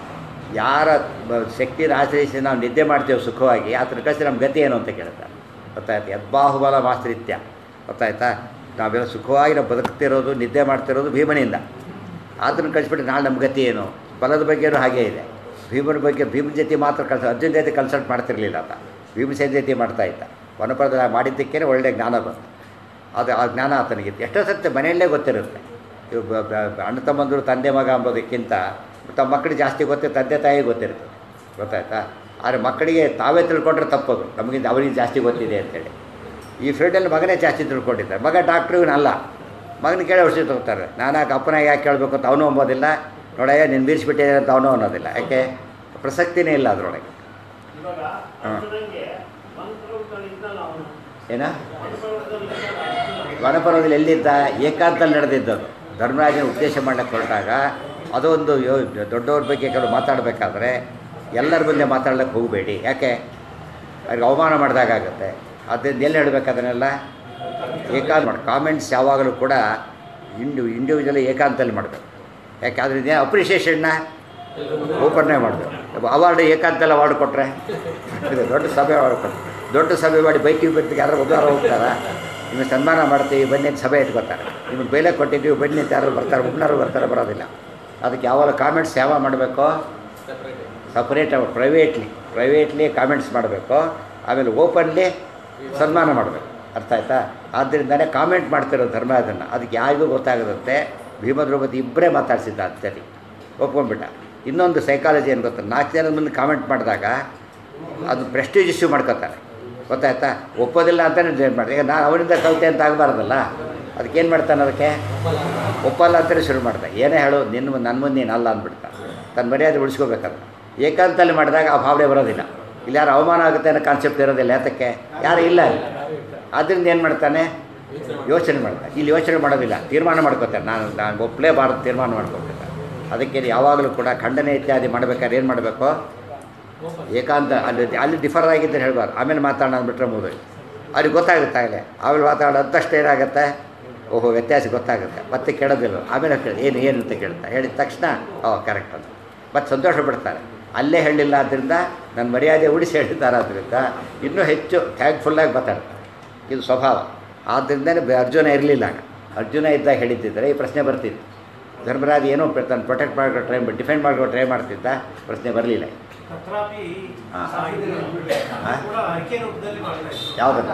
ಯಾರ ಬ- ಶಕ್ತಿನ ಆಶ್ರಯಿಸಿ ನಾವು ನಿದ್ದೆ ಮಾಡ್ತೇವೆ ಸುಖವಾಗಿ ಆ ಥರ ಕಳಿಸಿ ನಮ್ಮ ಗತಿ ಏನು ಅಂತ ಕೇಳ್ತಾರೆ ಗೊತ್ತಾಯ್ತು ಯದ್ಬಾಹುಬಲ ಮಾಸ್ತ್ರಿತ್ಯ ಗೊತ್ತಾಯ್ತಾ ನಾವೆಲ್ಲ ಸುಖವಾಗಿ ನಾವು ಬದುಕ್ತಿರೋದು ನಿದ್ದೆ ಮಾಡ್ತಿರೋದು ಭೀಮನಿಂದ ಅದನ್ನು ಕಳಿಸ್ಬಿಟ್ಟು ನಾಳೆ ನಮ್ಮ ಗತಿ ಏನು ಬಲದ ಬಗ್ಗೆನೂ ಹಾಗೇ ಇದೆ ಭೀಮನ ಬಗ್ಗೆ ಭೀಮನ ಜೊತೆ ಮಾತ್ರ ಕಳ್ಸ ಅರ್ಜುನ ಜೊತೆ ಕನ್ಸಲ್ಟ್ ಮಾಡ್ತಿರ್ಲಿಲ್ಲ ಆತ ಭೀಮಸೇನ ಜೊತೆ ಮಾಡ್ತಾ ಇದ್ದ ವನಪರದ ಮಾಡಿದ್ದಕ್ಕೇ ಒಳ್ಳೆ ಜ್ಞಾನ ಬಂತು ಅದು ಆ ಜ್ಞಾನ ಆತನಿಗಿತ್ತು ಎಷ್ಟೋ ಸತ್ಯ ಮನೆಯಲ್ಲೇ ಗೊತ್ತಿರುತ್ತೆ ಇವು ಬ- ಬ- ಬ- ಅಣ್ಣ ತಮ್ಮಂದರು ತಂದೆ ಮಗ ಅಂಬೋದಕ್ಕಿಂತ ತಮ್ಮ ಮಕ್ಕಳಿಗೆ ಜಾಸ್ತಿ ಗೊತ್ತೇ ತಂದೆ ತಾಯಿ ಗೊತ್ತಿರ್ತದೆ ಗೊತ್ತಾಯ್ತಾ ಆದರೆ ಮಕ್ಕಳಿಗೆ ತಾವೇ ತಿಳ್ಕೊಂಡ್ರೆ ತಪ್ಪದು ನಮಗಿಂತ ಅವರಿಗೆ ಜಾಸ್ತಿ ಗೊತ್ತಿದೆ ಅಂತೇಳಿ ಈ ಫೀಲ್ಡಲ್ಲಿ ಮಗನೇ ಜಾಸ್ತಿ ತಿಳ್ಕೊಂಡಿದ್ದಾರೆ ಮಗ ಡಾಕ್ಟ್ರು ಇವನಲ್ಲ ಮಗನ ಕೇಳಿ ಔಷಧಿ ತಗೋತಾರೆ ನಾನು ಯಾಕೆ ಅಪ್ಪನಾಗ ಯಾಕೆ ಕೇಳಬೇಕು ಅಂತ ಅವನು ಅಂಬೋದಿಲ್ಲ ನೋಡಯ್ಯ ನೀನು ಮೀರಿಸ್ಬಿಟ್ಟಿದೆ ಅಂತ ಅವನು ಅನ್ನೋದಿಲ್ಲ ಯಾಕೆ ಪ್ರಸಕ್ತಿನೇ ಇಲ್ಲ ಅದರೊಳಗೆ ಇವಾಗ ಹಾ. ಅರ್ಜುನನಿಗೆ ಮಂತ್ರದಲ್ಲಿ ಇದ್ನಲ್ಲ ಅವನು ಏನ ಮಂತ್ರದಲ್ಲಿ ಇದ್ನಲ್ಲ ಅರ್ಜುನ. ವನಪರ್ವದಲ್ಲಿ ಎಲ್ಲಿದ್ದ ಏಕಾಂತದಲ್ಲಿ ನಡೆದಿದ್ದದು ಧರ್ಮರಾಜನ ಉಪದೇಶ ಮಾಡಕ್ಕೆ ಹೊರಟಾಗ ಅದೊಂದು ಯೋ ದೊಡ್ಡವ್ರ ಬಗ್ಗೆ ಕೆಲವು ಮಾತಾಡಬೇಕಾದ್ರೆ ಎಲ್ಲರ ಮುಂದೆ ಮಾತಾಡ್ಲಿಕ್ಕೆ ಹೋಗಬೇಡಿ ಯಾಕೆ ಅವ್ರಿಗೆ ಅವಮಾನ ಮಾಡಿದಾಗ ಆಗುತ್ತೆ ಅದರಿಂದ ಎಲ್ಲಿ ಹೇಳ್ಬೇಕು ಅದನ್ನೆಲ್ಲ ಏಕಾಂತ ಮಾಡಿ ಕಾಮೆಂಟ್ಸ್ ಯಾವಾಗಲೂ ಕೂಡ ಇಂಡು ಇಂಡಿವಿಜುವಲಿ ಏಕಾಂತದಲ್ಲಿ ಮಾಡಬೇಕು ಯಾಕೆ ಅದರಿಂದ ಅಪ್ರಿಷಿಯೇಷನ್ನ ಓಪನ್ನೇ ಮಾಡಬೇಕು ಅವಾರ್ಡ್ ಏಕಾಂತೆಲ್ಲ ಅವಾರ್ಡ್ ಕೊಟ್ಟರೆ ಇದು ದೊಡ್ಡ ಸಭೆ ಅವಾರ್ಡ್ ಕೊಟ್ಟರೆ ದೊಡ್ಡ ಸಭೆ ಮಾಡಿ ಬೈಕಿಗೆ ಬಿಟ್ಟಿಗೆ ಯಾರು ಒಬ್ಬರು ಹೋಗ್ತಾರ ನಿಮಗೆ ಸನ್ಮಾನ ಮಾಡ್ತೀವಿ ಬನ್ನಿ ಅಂತ ಸಭೆ ಇಟ್ಕೋತಾರೆ ನಿಮಗೆ ಬೇಲೆ ಕೊಟ್ಟಿದ್ದೀವಿ ಬನ್ನಿ ಅಂತ ಯಾರು ಬರ್ತಾರೆ ಒಬ್ಬನಾರು ಬರ್ತಾರೆ ಬರೋದಿಲ್ಲ ಅದಕ್ಕೆ ಯಾವಾಗ ಕಾಮೆಂಟ್ಸ್ ಯಾವಾಗ ಮಾಡಬೇಕು ಸಪ್ರೇಟ್ ಪ್ರೈವೇಟ್ಲಿ ಪ್ರೈವೇಟ್ಲಿ ಕಾಮೆಂಟ್ಸ್ ಮಾಡಬೇಕು ಆಮೇಲೆ ಓಪನ್ಲಿ ಸನ್ಮಾನ ಮಾಡಬೇಕು ಅರ್ಥ ಆಯ್ತಾ ಆದ್ದರಿಂದನೇ ಕಾಮೆಂಟ್ ಮಾಡ್ತಿರೋ ಧರ್ಮ ಅದನ್ನು ಅದಕ್ಕೆ ಯಾರಿಗೂ ಗೊತ್ತಾಗದಂತೆ ಭೀಮ ದ್ರೌಪದಿ ಇಬ್ಬರೇ ಮಾತಾಡ್ಸಿದ್ದ ಅಂತೇಳಿ ಒಪ್ಕೊಂಡ್ಬಿಟ್ಟ ಇನ್ನೊಂದು ಸೈಕಾಲಜಿ ಏನು ಗೊತ್ತಾ ನಾಲ್ಕು ಜನದ ಮುಂದೆ ಕಾಮೆಂಟ್ ಮಾಡಿದಾಗ ಅದು ಪ್ರೆಸ್ಟೀಜ್ ಇಶ್ಯೂ ಮಾಡ್ಕೋತಾರೆ ಗೊತ್ತಾಯ್ತಾ ಒಪ್ಪೋದಿಲ್ಲ ಅಂತಲೇ ಜೈನ್ ಮಾಡಿ ಈಗ ನಾನು ಅವನಿಂದ ಕಲಿತೆ ಅಂತ ಆಗಬಾರ್ದಲ್ಲ ಅದಕ್ಕೇನು ಮಾಡ್ತಾನೆ ಅದಕ್ಕೆ ಒಪ್ಪಲ್ಲ ಅಂತಲೇ ಶುರು ಮಾಡ್ದೆ ಏನೇ ಹೇಳು ನಿನ್ನ ನನ್ನ ಮುಂದೆ ನೀನು ಅಲ್ಲ ಅಂದ್ಬಿಡ್ತಾ ತನ್ನ ಮರ್ಯಾದೆ ಉಳಿಸ್ಕೋಬೇಕಲ್ಲ ಏಕಾಂತಲ್ಲಿ ಮಾಡಿದಾಗ ಆ ಭಾವನೆ ಬರೋದಿಲ್ಲ ಇಲ್ಲಿ ಯಾರು ಅವಮಾನ ಆಗುತ್ತೆ ಅನ್ನೋ ಕಾನ್ಸೆಪ್ಟ್ ಇರೋದಿಲ್ಲ ಯಾತಕ್ಕೆ ಯಾರು ಇಲ್ಲ ಅಲ್ಲಿ ಆದ್ದರಿಂದ ಏನು ಮಾಡ್ತಾನೆ ಯೋಚನೆ ಮಾಡ್ತಾನೆ ಇಲ್ಲಿ ಯೋಚನೆ ಮಾಡೋದಿಲ್ಲ ತೀರ್ಮಾನ ಮಾಡ್ಕೋತಾನೆ ನಾನು ನಾನು ಒಪ್ಪಲೇಬಾರದು ತೀರ್ಮಾನ ಮಾಡ್ಕೊಳ್ತಿದ್ದೆ ಅದಕ್ಕೆ ಯಾವಾಗಲೂ ಕೂಡ ಖಂಡನೆ ಇತ್ಯಾದಿ ಮಾಡ್ಬೇಕಾದ್ರೆ ಏನು ಮಾಡಬೇಕು ಏಕಾಂತ ಅಲ್ಲಿ ಅಲ್ಲಿ ಡಿಫರ್ ಆಗಿದ್ದರೆ ಹೇಳ್ಬಾರ್ದು ಆಮೇಲೆ ಮಾತಾಡೋಣ ಅಂದ್ಬಿಟ್ರೆ ಮುಗಿದು ಅವ್ರಿಗೆ ಗೊತ್ತಾಗುತ್ತೆ ಆಗಲೇ ಆಮೇಲೆ ಮಾತಾಡೋದಷ್ಟು ಏನಾಗುತ್ತೆ ಓಹೋ ವ್ಯತ್ಯಾಸ ಗೊತ್ತಾಗುತ್ತೆ ಮತ್ತೆ ಕೇಳೋದಿಲ್ಲ ಆಮೇಲೆ ಕೇಳಿ ಏನು ಏನು ಅಂತ ಕೇಳ್ತಾ ಹೇಳಿದ ತಕ್ಷಣ ಓ ಕರೆಕ್ಟ್ ಅಂತ ಮತ್ತೆ ಸಂತೋಷ ಪಡ್ತಾರೆ ಅಲ್ಲೇ ಹೇಳಿಲ್ಲ ಆದ್ದರಿಂದ ನನ್ನ ಮರ್ಯಾದೆ ಉಳಿಸಿ ಹೇಳಿದ್ದಾರೆ ಆದ್ದರಿಂದ ಇನ್ನೂ ಹೆಚ್ಚು ಥ್ಯಾಂಕ್ಫುಲ್ಲಾಗಿ ಮಾತಾಡ್ತಾರೆ ಇದು ಸ್ವಭಾವ ಆದ್ದರಿಂದನೇ ಬೆ- ಅರ್ಜುನ ಇರಲಿಲ್ಲ ಆಗ ಅರ್ಜುನ ಇದ್ದಾಗ ಹೇಳಿದ್ದಿದ್ರೆ ಈ ಪ್ರಶ್ನೆ ಬರ್ತಿತ್ತು ಧರ್ಮರಾಜ ಏನೋ ಪ್ರ- ತಾನು ಪ್ರೊಟೆಕ್ಟ್ ಮಾಡ್ಕೊ ಟ್ರೈ ಡಿಫೆಂಡ್ ಮಾಡ್ಕೊ ಟ್ರೈ ಮಾಡ್ತಿದ್ದ ಪ್ರಶ್ನೆ ಬರಲಿಲ್ಲ ತತ್ರಾಪಿ ಹಾ. ಸಾಹಿತ್ಯ ಹಾ? ಕೂಡ ಅರಿಕೆ ರೂಪದಲ್ಲಿ ಮಾಡ್ತಾ ಇದ್ರು ಯಾವುದನ್ನು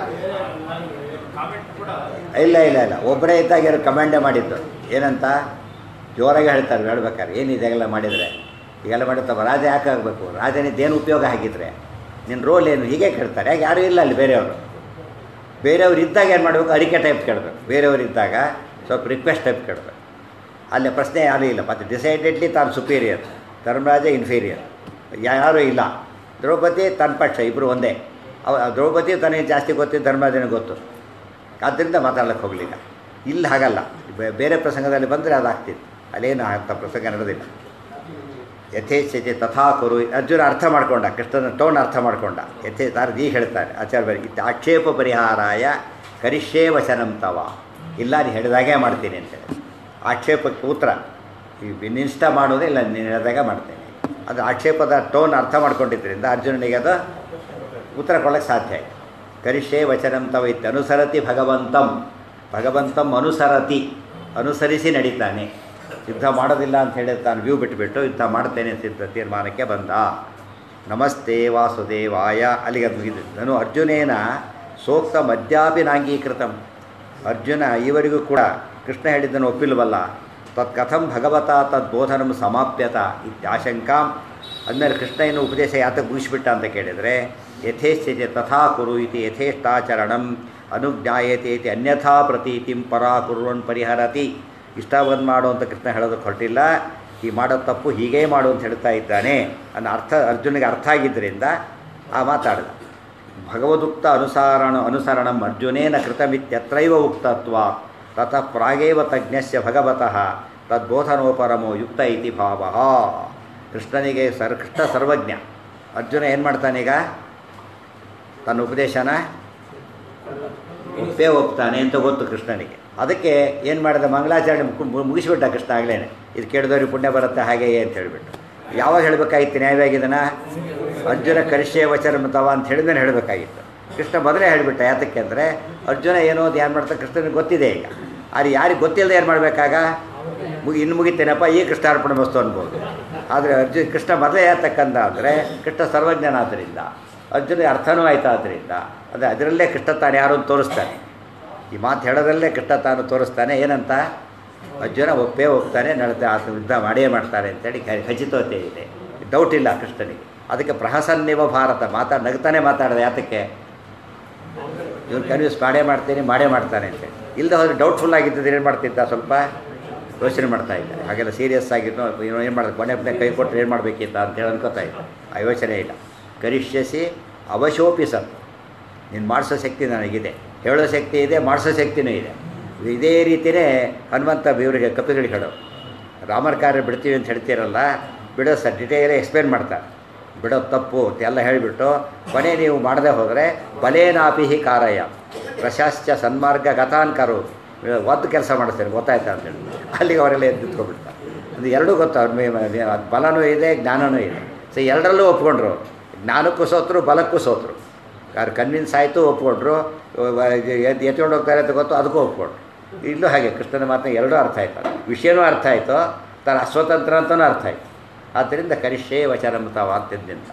ಕಾಮೆಂಟ್ ಕೂಡ ಇಲ್ಲ ಇಲ್ಲ ಇಲ್ಲ ಒಬ್ಬರೇ ಇದ್ದಾಗ ಏನು ಕಮಾಂಡೇ ಮಾಡಿದ್ದು ಏನಂತ ಜೋರಾಗಿ ಹೇಳ್ತಾರೆ ಹೇಳ್ಬೇಕಾದ್ರೆ ಏನಿದೆಲ್ಲ ಮಾಡಿದರೆ ಈಗೆಲ್ಲ ಮಾಡಿರ್ತಾವ ರಾಜ ಯಾಕೆ ಆಗಬೇಕು ರಾಜನಿದ್ದೇನು ಉಪಯೋಗ ಆಗಿದ್ರೆ ನಿನ್ನ ರೋಲ್ ಏನು ಹೀಗೆ ಕೇಳ್ತಾರೆ ಯಾಕೆ ಯಾರೂ ಇಲ್ಲ ಅಲ್ಲಿ ಬೇರೆಯವರು ಬೇರೆಯವ್ರು ಇದ್ದಾಗ ಏನು ಮಾಡಬೇಕು ಅರಿಕೆ ಟೈಪ್ ಕೇಳಬೇಕು ಬೇರೆಯವ್ರು ಇದ್ದಾಗ ಸ್ವಲ್ಪ ರಿಕ್ವೆಸ್ಟ್ ಟೈಪ್ ಕೇಳಬೇಕು ಅಲ್ಲಿ ಪ್ರಶ್ನೆ ಯಾರೂ ಇಲ್ಲ ಮತ್ತು ಡಿಸೈಡೆಡ್ಲಿ ತಾನು ಸುಪೀರಿಯರ್ ಧರ್ಮರಾಜ ಇನ್ಫೀರಿಯರ್ ಯಾರೂ ಇಲ್ಲ ದ್ರೌಪದಿ ತನ್ನ ಪಕ್ಷ ಇಬ್ಬರು ಒಂದೇ ಅವ ದ್ರೌಪದಿ ತನಗೆ ಜಾಸ್ತಿ ಗೊತ್ತಿದ್ದು ಧರ್ಮರಾಜನಿಗೆ ಗೊತ್ತು ಆದ್ದರಿಂದ ಮಾತಾಡ್ಲಿಕ್ಕೆ ಹೋಗಲಿಲ್ಲ ಇಲ್ಲಿ ಹಾಗಲ್ಲ ಬೇ- ಬೇರೆ ಪ್ರಸಂಗದಲ್ಲಿ ಬಂದರೆ ಅದಾಗ್ತಿತ್ತು ಅಲ್ಲೇನು ಅಂಥ ಪ್ರಸಂಗ ನಡೆದಿಲ್ಲ ಯಥೇಚ್ಛತೆ ತಥಾ ಕುರು ಅರ್ಜುನ ಅರ್ಥ ಮಾಡ್ಕೊಂಡ ಕೃಷ್ಣನ ಟೋನ್ ಅರ್ಥ ಮಾಡ್ಕೊಂಡ ಯಥೇ ತಾರದಿ ಹೇಳ್ತಾರೆ ಆಚಾರ್ಯ ಇತ್ತು ಆಕ್ಷೇಪ ಪರಿಹಾರಾಯ ಕರಿಷ್ಯೇ ವಚನಂ ತವ ಇಲ್ಲ ನೀನು ಹೇಳಿದಾಗೆ ಮಾಡ್ತೀನಿ ಅಂತೇಳಿ ಆಕ್ಷೇಪಕ್ಕೆ ಉತ್ತರ ಈ ನಿಷ್ಠ ಮಾಡೋದೇ ಇಲ್ಲ ನೀನು ಹೇಳಿದಾಗ ಮಾಡ್ತೇನೆ ಅದು ಆಕ್ಷೇಪದ ಟೋನ್ ಅರ್ಥ ಮಾಡ್ಕೊಂಡಿದ್ದರಿಂದ ಅರ್ಜುನನಿಗೆ ಅದು ಉತ್ತರ ಕೊಡೋಕ್ಕೆ ಸಾಧ್ಯ ಆಯಿತು ಕರಿಷ್ಯೇ ವಚನಂ ತವ ಇತ್ತು ಅನುಸರತಿ ಭಗವಂತಂ ಭಗವಂತಂ ಅನುಸರತಿ ಅನುಸರಿಸಿ ನಡೀತಾನೆ ಯುದ್ಧ ಮಾಡೋದಿಲ್ಲ ಅಂತ ಹೇಳಿ ತಾನು ವ್ಯೂ ಬಿಟ್ಟುಬಿಟ್ಟು ಯುದ್ಧ ಮಾಡ್ತೇನೆ ಸಿದ್ಧ ತೀರ್ಮಾನಕ್ಕೆ ಬಂದ ನಮಸ್ತೆ ವಾಸುದೇವಾಯ ಅಲ್ಲಿಗೆ ಅದು ಮುಗಿದು ನಾನು ಅರ್ಜುನೇನ ಸೋಕ್ತ ಮದ್ಯಾಪಿ ನಾಂಗೀಕೃತಂ ಅರ್ಜುನ ಈವರೆಗೂ ಕೂಡ ಕೃಷ್ಣ ಹೇಳಿದ್ದನ್ನು ಒಪ್ಪಿಲ್ವಲ್ಲ ತತ್ ಕಥಂ ಭಗವತ ತದ್ಬೋಧನಂ ಸಮಾಪ್ಯತ ಇತ್ಯಾಶಂಕಾಂ ಅಂದಮೇಲೆ ಕೃಷ್ಣ ಏನು ಉಪದೇಶ ಯಾತ ಮುಗಿಸ್ಬಿಟ್ಟ ಅಂತ ಕೇಳಿದರೆ ಯಥೇಚ್ಛತೆ ತಥಾ ಕುರು ಇತಿ ಯಥೇಷ್ಟಾಚರಣಂ ಅನುಜ್ಞಾಯತೆ ಇತಿ ಅನ್ಯಥಾ ಪ್ರತೀತಿಂ ಪರಾ ಕುರುವನ್ ಪರಿಹರತಿ ಇಷ್ಟ ಬಂದು ಮಾಡು ಅಂತ ಕೃಷ್ಣ ಹೇಳೋದಕ್ಕೆ ಹೊರಟಿಲ್ಲ ಈ ಮಾಡೋ ತಪ್ಪು ಹೀಗೇ ಮಾಡು ಅಂತ ಹೇಳ್ತಾ ಇದ್ದಾನೆ ಅನ್ನೋ ಅರ್ಥ ಅರ್ಜುನಿಗೆ ಅರ್ಥ ಆಗಿದ್ದರಿಂದ ಆ ಮಾತಾಡಿದ ಭಗವದುಕ್ತ ಅನುಸಾರಣ ಅನುಸರಣಂ ಅರ್ಜುನೇನ ಕೃತಮಿತ್ಯತ್ರೈವ ಉಕ್ತತ್ವ ತತಃ ಪ್ರಾಗೇವ ತಜ್ಞಸ್ಯ ಭಗವತಃ ತದ್ಬೋಧನೋಪರಮೋ ಯುಕ್ತ ಇತಿ ಭಾವ ಕೃಷ್ಣನಿಗೆ ಸರ್ ಕೃಷ್ಣ ಸರ್ವಜ್ಞ ಅರ್ಜುನ ಏನು ಮಾಡ್ತಾನೀಗ ತನ್ನ ಉಪದೇಶನ ಒಪ್ಪೇ ಒಪ್ತಾನೆ ಅಂತ ಗೊತ್ತು ಕೃಷ್ಣನಿಗೆ ಅದಕ್ಕೆ ಏನು ಮಾಡಿದ ಮಂಗಳಾಚರಣೆ ಮುಗು- ಮುಗಿಸ್ಬಿಟ್ಟ ಕೃಷ್ಣ ಆಗ್ಲೇನೆ ಇದು ಕೇಳಿದವ್ರಿಗೆ ಪುಣ್ಯ ಬರುತ್ತೆ ಹಾಗೆ ಅಂತ ಹೇಳಿಬಿಟ್ಟು ಯಾವಾಗ ಹೇಳಬೇಕಾಗಿತ್ತು ನ್ಯಾಯವಾಗಿದನ ಅರ್ಜುನ ಕರಿಷ್ಯ ವಚನ ತವ ಅಂತ ಹೇಳಿದ್ರೆ ಹೇಳಬೇಕಾಗಿತ್ತು ಕೃಷ್ಣ ಮೊದಲೇ ಹೇಳಿಬಿಟ್ಟ ಯಾತಕ್ಕೆ ಅಂದರೆ ಅರ್ಜುನ ಏನೋ ಅದು ಏನು ಮಾಡ್ತಾ ಕೃಷ್ಣನಿಗೆ ಗೊತ್ತಿದೆ ಈಗ ಆದರೆ ಯಾರಿಗೆ ಗೊತ್ತಿಲ್ಲದೆ ಏನು ಮಾಡಬೇಕಾಗ ಮುಗಿ ಇನ್ನು ಮುಗಿತೇನಪ್ಪ ಈ ಕೃಷ್ಣಾರ್ಪಣೆ ವಸ್ತು ಅನ್ಬೋದು ಆದರೆ ಅರ್ಜುನ ಕೃಷ್ಣ ಮೊದಲೇ ಯಾತಕ್ಕಂದ ಅಂದರೆ ಕೃಷ್ಣ ಸರ್ವಜ್ಞನಾದ್ದರಿಂದ ಅರ್ಜುನಿಗೆ ಅರ್ಥನೂ ಆಯ್ತು ಆದ್ದರಿಂದ ಅದು ಅದರಲ್ಲೇ ಕೃಷ್ಣ ತಾನು ಯಾರು ಅಂತ ತೋರಿಸ್ತಾನೆ ಈ ಮಾತು ಹೇಳೋದ್ರಲ್ಲೇ ಕೃಷ್ಣ ತಾನು ತೋರಿಸ್ತಾನೆ ಏನಂತ ಅರ್ಜುನ ಒಪ್ಪೇ ಹೋಗ್ತಾನೆ ನಡೆದ ಆತ ಯುದ್ಧ ಮಾಡೇ ಮಾಡ್ತಾರೆ ಅಂತೇಳಿ ಖ- ಖಚಿತತೆ ಇದೆ ಡೌಟ್ ಇಲ್ಲ ಕೃಷ್ಣನಿಗೆ ಅದಕ್ಕೆ ಪ್ರಹಸನ್ನಿವ ಭಾರತ ಮಾತಾಡಿ ನಗ್ತಾನೆ ಮಾತಾಡಿದ ಯಾತಕ್ಕೆ ಇವ್ರು ಕನ್ವಿನ್ಸ್ ಮಾಡೇ ಮಾಡ್ತೀನಿ ಮಾಡೇ ಮಾಡ್ತಾನೆ ಅಂತೇಳಿ ಇಲ್ಲದೆ ಹೋದರೆ ಡೌಟ್ಫುಲ್ ಆಗಿದ್ದರೆ ಏನು ಮಾಡ್ತಿದ್ದ ಸ್ವಲ್ಪ ಯೋಚನೆ ಮಾಡ್ತಾ ಇದ್ದ ಹಾಗೆಲ್ಲ ಸೀರಿಯಸ್ ಆಗಿದ್ದು ಏನೋ ಏನು ಮಾಡೋದು ಕೊನೆ ಕೊನೆ ಕೈ ಕೊಟ್ಟರೆ ಏನು ಮಾಡಬೇಕಿತ್ತ ಅಂತೇಳಿ ಅನ್ಕೋತಾ ಇದ್ದ ಆ ಯೋಚನೆ ಇಲ್ಲ ಕರಿಷ್ಯಸಿ ಅವಶೋಪಿ ಸತ್ ನೀನು ಮಾಡಿಸೋ ಶಕ್ತಿ ನನಗಿದೆ ಹೇಳೋ ಶಕ್ತಿ ಇದೆ ಮಾಡಿಸೋ ಶಕ್ತಿನೂ ಇದೆ ಇದೇ ರೀತಿಯೇ ಹನುಮಂತ ಇವರಿಗೆ ಕಪಿಗಳಿಗೆ ಹೇಳೋ ರಾಮರ ಕಾರ್ಯ ಬಿಡ್ತೀವಿ ಅಂತ ಹೇಳ್ತೀರಲ್ಲ ಬಿಡೋ ಸರ್ ಡಿಟೇಲ್ ಎಕ್ಸ್ಪ್ಲೇನ್ ಮಾಡ್ತಾರೆ ಬಿಡೋದು ತಪ್ಪು ಅಂತೆಲ್ಲ ಹೇಳಿಬಿಟ್ಟು ಕೊನೆ ನೀವು ಮಾಡದೆ ಹೋದರೆ ಬಲೇನಾಪಿಹಿ ಕಾರಯ ಪ್ರಶಾಸ್ಯ ಸನ್ಮಾರ್ಗ ಗತಾನ್ ಕರು ಒದ್ದು ಕೆಲಸ ಮಾಡಿಸ್ತೇನೆ ಗೊತ್ತಾಯ್ತಾ ಅಂತೇಳಿ ಅಲ್ಲಿಗೆ ಅವರೆಲ್ಲ ಎದ್ದು ನಿಂತ್ಕೊಂಡ್ಬಿಡ್ತಾರೆ ಅದು ಎರಡೂ ಗೊತ್ತು ಅವ್ರ ಮೇ ಮೇ- ಅದು ಬಲನೂ ಇದೆ ಜ್ಞಾನನೂ ಇದೆ ಸೊ ಎರಡರಲ್ಲೂ ಒಪ್ಕೊಂಡ್ರು ಅವ್ರು. ಜ್ಞಾನಕ್ಕೂ ಸೋತರು ಬಲಕ್ಕೂ ಸೋತರು ಯಾರು ಕನ್ವಿನ್ಸ್ ಆಯಿತು ಒಪ್ಕೊಂಡ್ರು ಎದ್ದು ಎತ್ಕೊಂಡು ಹೋಗ್ತಾರೆ ಅಂತ ಗೊತ್ತು ಅದಕ್ಕೂ ಒಪ್ಕೊಂಡ್ರು ಇಲ್ಲೂ ಹಾಗೆ ಕೃಷ್ಣನ ಮಾತನ್ನ ಎರಡೂ ಅರ್ಥ ಆಯ್ತು ವಿಷಯನೂ ಅರ್ಥ ಆಯಿತು ತನ್ನ ಅಸ್ವತಂತ್ರ ಅಂತಲೂ ಅರ್ಥ ಆಯಿತು ಆದ್ದರಿಂದ ಕರಿಷ್ಯೇ ವಚನಮೃತ ವಾದ್ಯದ್ಯಂತ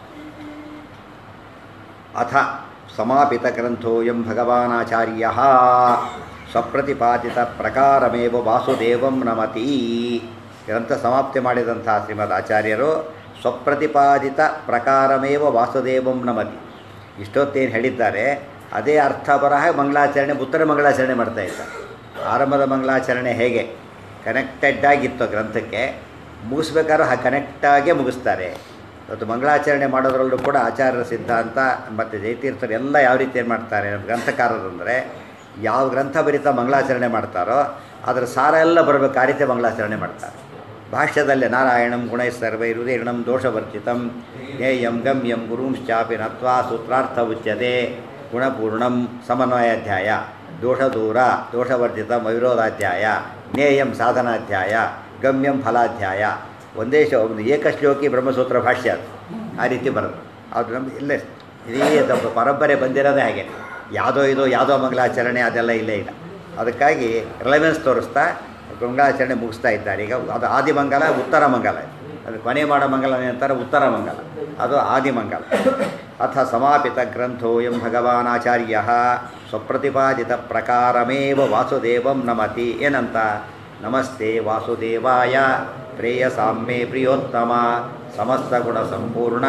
ಅಥ ಸಮಾಪಿತ ಗ್ರಂಥೋಯಂ ಭಗವಾನಾಚಾರ್ಯ ಸ್ವಪ್ರತಿಪಾದಿತ ಪ್ರಕಾರಮೇವ ವಾಸುದೇವಂ ನಮತಿ ಗ್ರಂಥ ಸಮಾಪ್ತಿ ಮಾಡಿದಂಥ ಶ್ರೀಮದ್ ಆಚಾರ್ಯರು ಸ್ವಪ್ರತಿಪಾದಿತ ಪ್ರಕಾರಮೇವ ವಾಸುದೇವಂ ನಮತಿ ಇಷ್ಟೊತ್ತೇನು ಹೇಳಿದ್ದಾರೆ ಅದೇ ಅರ್ಥ ಬರಹ ಮಂಗಳಾಚರಣೆ ಉತ್ತರ ಮಂಗಳಾಚರಣೆ ಮಾಡ್ತಾ ಇದ್ದಾರೆ ಆರಂಭದ ಮಂಗಳಾಚರಣೆ ಹೇಗೆ ಕನೆಕ್ಟೆಡ್ ಆಗಿತ್ತು ಗ್ರಂಥಕ್ಕೆ ಮುಗಿಸ್ಬೇಕಾದ್ರೂ ಆ ಕನೆಕ್ಟಾಗೇ ಮುಗಿಸ್ತಾರೆ ಇವತ್ತು ಮಂಗಳಾಚರಣೆ ಮಾಡೋದ್ರಲ್ಲೂ ಕೂಡ ಆಚಾರ್ಯರ ಸಿದ್ಧಾಂತ ಮತ್ತು ಜಯತೀರ್ಥರು ಎಲ್ಲ ಯಾವ ರೀತಿ ಏನು ಮಾಡ್ತಾರೆ ನಮ್ಮ ಗ್ರಂಥಕಾರರು ಅಂದರೆ ಯಾವ ಗ್ರಂಥ ಬರಿತಾ ಮಂಗಳಾಚರಣೆ ಮಾಡ್ತಾರೋ ಅದರ ಸಾರ ಎಲ್ಲ ಬರಬೇಕು ಆ ರೀತಿ ಮಂಗಳಾಚರಣೆ ಮಾಡ್ತಾರೆ ಭಾಷ್ಯದಲ್ಲೇ ನಾರಾಯಣಂ ಗುಣೈ ಸರ್ವೈರುದೀರ್ಣಂ ದೋಷವರ್ಜಿತಂ ಜ್ಞೇಯಂ ಗಮ್ಯಂ ಗುರುಂಶ್ಚಾಪಿ ನತ್ವಾ ಸೂತ್ರಾರ್ಥ ಉಚ್ಯತೆ ಗುಣಪೂರ್ಣಂ ಸಮನ್ವಯಾಧ್ಯಾಯ ದೋಷ ದೂರ ದೋಷವರ್ಜಿತ ಅವಿರೋಧಾಧ್ಯಾಯ ಜ್ಞೇಯಂ ಸಾಧನಾಧ್ಯಾಯ ಗಮ್ಯಂ ಫಲಾಧ್ಯಾಯ ಒಂದೇ ಶ ಒಂದು ಏಕಶ್ಲೋಕಿ ಬ್ರಹ್ಮಸೂತ್ರ ಭಾಷ್ಯ ಅದು ಆ ರೀತಿ ಬರೋದು ಅದು ನಮ್ಗೆ ಇಲ್ಲೇ ಇಡೀ ನಮ್ಮ ಪರಂಪರೆ ಬಂದಿರೋದೇ ಹಾಗೆ ಯಾವುದೋ ಇದು ಯಾವುದೋ ಮಂಗಳಾಚರಣೆ ಅದೆಲ್ಲ ಇಲ್ಲೇ ಇಲ್ಲ ಅದಕ್ಕಾಗಿ ರಿಲೆವೆನ್ಸ್ ತೋರಿಸ್ತಾ ಮಂಗಳಾಚರಣೆ ಮುಗಿಸ್ತಾ ಇದ್ದಾರೆ ಈಗ ಅದು ಆದಿಮಂಗಲ ಉತ್ತರ ಮಂಗಲ ಅದು ಕೊನೆ ಮಾಡೋ ಮಂಗಲ ಅಂತಾರೆ ಉತ್ತರ ಮಂಗಲ ಅದು ಆದಿಮಂಗಲ ಅಥ ಸಮಾಪಿತ ಗ್ರಂಥೋಯಂ ಭಗವಾನಾಚಾರ್ಯ ಸ್ವಪ್ರತಿಪಾದಿತ ಪ್ರಕಾರಮೇವ ವಾಸುದೇವಂ ನಮತಿ ಏನಂತ ನಮಸ್ತೆ ವಾಸುದೇವಾಯ ಪ್ರೇಯಸಾಮ್ಯೆ ಪ್ರಿಯೋತ್ತಮ ಸಮಸ್ತ ಗುಣ ಸಂಪೂರ್ಣ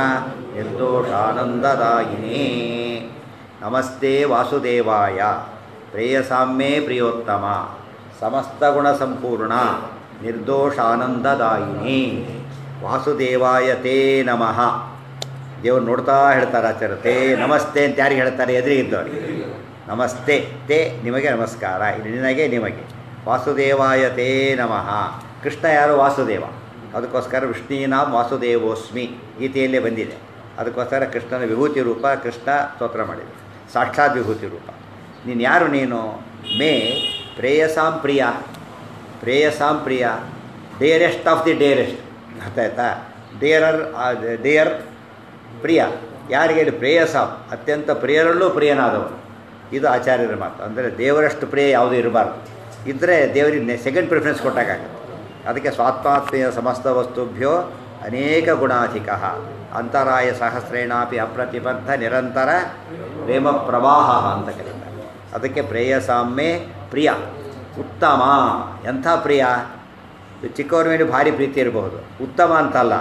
ನಿರ್ದೋಷಾನಂದದಾಯಿನೇ ನಮಸ್ತೆ ವಾಸುದೇವಾಯ ಪ್ರೇಯಸಾಮ್ಯೇ ಪ್ರಿಯೋತ್ತಮ ಸಮಸ್ತ ಗುಣ ಸಂಪೂರ್ಣ ನಿರ್ದೋಷಾನಂದದಾಯಿನಿ ವಾಸುದೇವಾಯ ತೇ ನಮಃ ದೇವ್ರು ನೋಡ್ತಾ ಹೇಳ್ತಾರೆ ಆಚಾರ್ಯ ತೇ ನಮಸ್ತೆ ಅಂತ ಯಾರಿಗೆ ಹೇಳ್ತಾರೆ ಎದುರಿಗಿದ್ದವ್ರಿಗೆ ನಮಸ್ತೆ ತೇ ನಿಮಗೆ ನಮಸ್ಕಾರ ಇದು ನಿನಗೆ ನಿಮಗೆ ವಾಸುದೇವಾಯ ತೇ ನಮಃ ಕೃಷ್ಣ ಯಾರು ವಾಸುದೇವ ಅದಕ್ಕೋಸ್ಕರ ವಿಷ್ಣೀನಾಂ ವಾಸುದೇವೋಸ್ಮಿ ಗೀತೆಯಲ್ಲೇ ಬಂದಿದೆ ಅದಕ್ಕೋಸ್ಕರ ಕೃಷ್ಣನ ವಿಭೂತಿ ರೂಪ ಕೃಷ್ಣ ಸ್ತೋತ್ರ ಮಾಡಿದೆ ಸಾಕ್ಷಾತ್ ವಿಭೂತಿ ರೂಪ ನೀನು ಯಾರು ನೀನು ಮೇ ಪ್ರೇಯಸಾಂ ಪ್ರಿಯ ಪ್ರೇಯಸಾಂ ಪ್ರಿಯ ಡೇರೆಸ್ಟ್ ಆಫ್ ದಿ ಡೇರೆಸ್ಟ್ ಗೊತ್ತಾಯ್ತಾ ಡೇರರ್ ಡೇಯರ್ ಪ್ರಿಯ ಯಾರಿಗೆ ಇದು ಪ್ರೇಯಸಾಂ ಅತ್ಯಂತ ಪ್ರಿಯರಲ್ಲೂ ಪ್ರಿಯನಾದವನು ಇದು ಆಚಾರ್ಯರ ಮಾತು ಅಂದರೆ ದೇವರಷ್ಟು ಪ್ರಿಯ ಯಾವುದೂ ಇರಬಾರ್ದು ಇದ್ದರೆ ದೇವರಿಗೆ ಸೆಕೆಂಡ್ ಪ್ರಿಫರೆನ್ಸ್ ಕೊಟ್ಟಾಗುತ್ತೆ ಅದಕ್ಕೆ ಸ್ವಾತ್ಮಾತ್ಮೀಯ ಸಮಸ್ತ ವಸ್ತುಭ್ಯೋ ಅನೇಕ ಗುಣಾಧಿಕ ಅಂತರಾಯ ಸಹಸ್ರೇಣಾಪಿ ಅಪ್ರತಿಬದ್ಧ ನಿರಂತರ ಪ್ರೇಮ ಪ್ರವಾಹ ಅಂತ ಕರೀತಾರೆ ಅದಕ್ಕೆ ಪ್ರೇಯಸಾಮ್ಯೆ ಪ್ರಿಯ ಉತ್ತಮ ಎಂಥ ಪ್ರಿಯ ಚಿಕ್ಕವ್ರ ಮೇಲೆ ಭಾರಿ ಪ್ರೀತಿ ಇರಬಹುದು ಉತ್ತಮ ಅಂತಲ್ಲ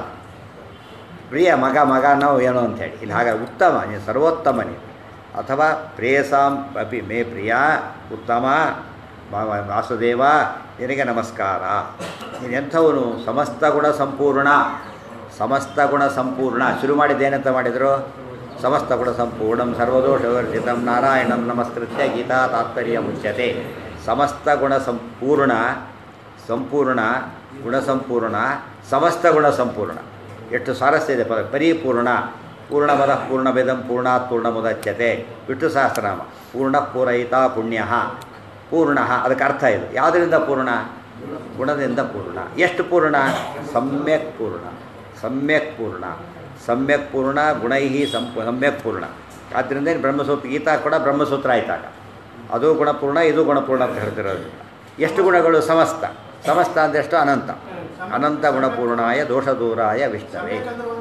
ಪ್ರಿಯ ಮಗ ಮಗ ನಾವು ಏನೋ ಅಂಥೇಳಿ ಇಲ್ಲಿ ಹಾಗಾಗಿ ಉತ್ತಮ ನೀನು ಸರ್ವೋತ್ತಮ ನೀನು ಅಥವಾ ಪ್ರೇಯಸಾಂ ಅಪಿ ಮೇ ಪ್ರಿಯ ಉತ್ತಮ ವಾ- ವಾ- ವಾಸುದೇವ ನಿನಗೆ ನಮಸ್ಕಾರ ನೀನು ಎಂಥವನು ಸಮಸ್ತ ಗುಣ ಸಂಪೂರ್ಣ ಸಮಸ್ತ ಗುಣ ಸಂಪೂರ್ಣ ಶುರು ಮಾಡಿದ್ದೇನಂತ ಮಾಡಿದರು ಸಮಸ್ತ ಗುಣ ಸಂಪೂರ್ಣಂ ಸರ್ವದೋಷವರ್ಜಿತಂ ನಾರಾಯಣಂ ನಮಸ್ಕೃತ್ಯ ಗೀತಾ ತಾತ್ಪರ್ಯ ಮುಚ್ಯತೆ ಸಮಸ್ತ ಗುಣ ಸಂಪೂರ್ಣ ಸಂಪೂರ್ಣ ಗುಣ ಸಂಪೂರ್ಣ ಸಮಸ್ತ ಗುಣ ಸಂಪೂರ್ಣ ಎಷ್ಟು ಸ್ವಾರಸ್ಯ ಇದೆ ಪದ ಪರಿಪೂರ್ಣ ಪೂರ್ಣಮದ ಪೂರ್ಣಭೇದಂ ಪೂರ್ಣಾತ್ ಪೂರ್ಣಮುದಚ್ಯತೆ ವಿಷ್ಣು ಸಹಸ್ರನಾಮ ಪೂರ್ಣ ಪೂರಯಿತ ಪುಣ್ಯ ಪೂರ್ಣ ಅದಕ್ಕೆ ಅರ್ಥ ಇದು ಯಾವುದರಿಂದ ಪೂರ್ಣ ಗುಣದಿಂದ ಪೂರ್ಣ ಎಷ್ಟು ಪೂರ್ಣ ಸಮ್ಯಕ್ ಪೂರ್ಣ ಸಮ್ಯಕ್ ಪೂರ್ಣ ಸಮ್ಯಕ್ ಪೂರ್ಣ ಗುಣೈ ಸಂಪೂ ಸಮ್ಯಕ್ ಪೂರ್ಣ ಆದ್ದರಿಂದ ಏನು ಬ್ರಹ್ಮಸೂತ್ರ ಗೀತಾ ಕೂಡ ಬ್ರಹ್ಮಸೂತ್ರ ಆಯ್ತಾಗ ಅದು ಗುಣಪೂರ್ಣ ಇದು ಗುಣಪೂರ್ಣ ಅಂತ ಹೇಳ್ತಿರೋದು ಎಷ್ಟು ಗುಣಗಳು ಸಮಸ್ತ ಸಮಸ್ತ ಅಂದೆಷ್ಟು ಅನಂತ ಅನಂತ ಗುಣಪೂರ್ಣಾಯ ದೋಷದೂರಾಯ ವಿಷ್ಣವೇ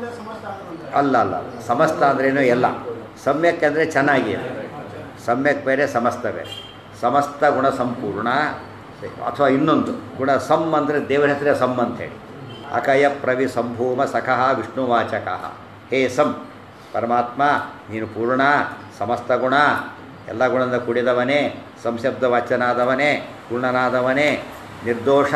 ಅಲ್ಲ ಅಲ್ಲ ಅಲ್ಲ. ಸಮಸ್ತ ಅಂದ್ರೇನು ಎಲ್ಲ ಸಮ್ಯಕ್ ಅಂದರೆ ಚೆನ್ನಾಗಿ ಇದೆ. ಸಮ್ಯಕ್ ಬೇರೆ ಸಮಸ್ತ ಬೇರೆ ಸಮಸ್ತ ಗುಣ ಸಂಪೂರ್ಣ ಅಥವಾ ಇನ್ನೊಂದು ಗುಣ ಸಮ್ ಅಂದರೆ ದೇವರ ಹೆಸರೇ ಸಮ್ ಅಂತೇಳಿ ಅಕಯ ಪ್ರವಿ ಸಂಭೂಮ ಸಖಃ ವಿಷ್ಣುವಾಚಕ ಹೇ ಸಂ ಪರಮಾತ್ಮ ನೀನು ಪೂರ್ಣ ಸಮಸ್ತ ಗುಣ ಎಲ್ಲ ಗುಣದಿಂದ ಕೂಡಿದವನೇ ಸಂಶಬ್ದ ವಾಚ್ಯನಾದವನೇ ಪೂರ್ಣನಾದವನೇ ನಿರ್ದೋಷ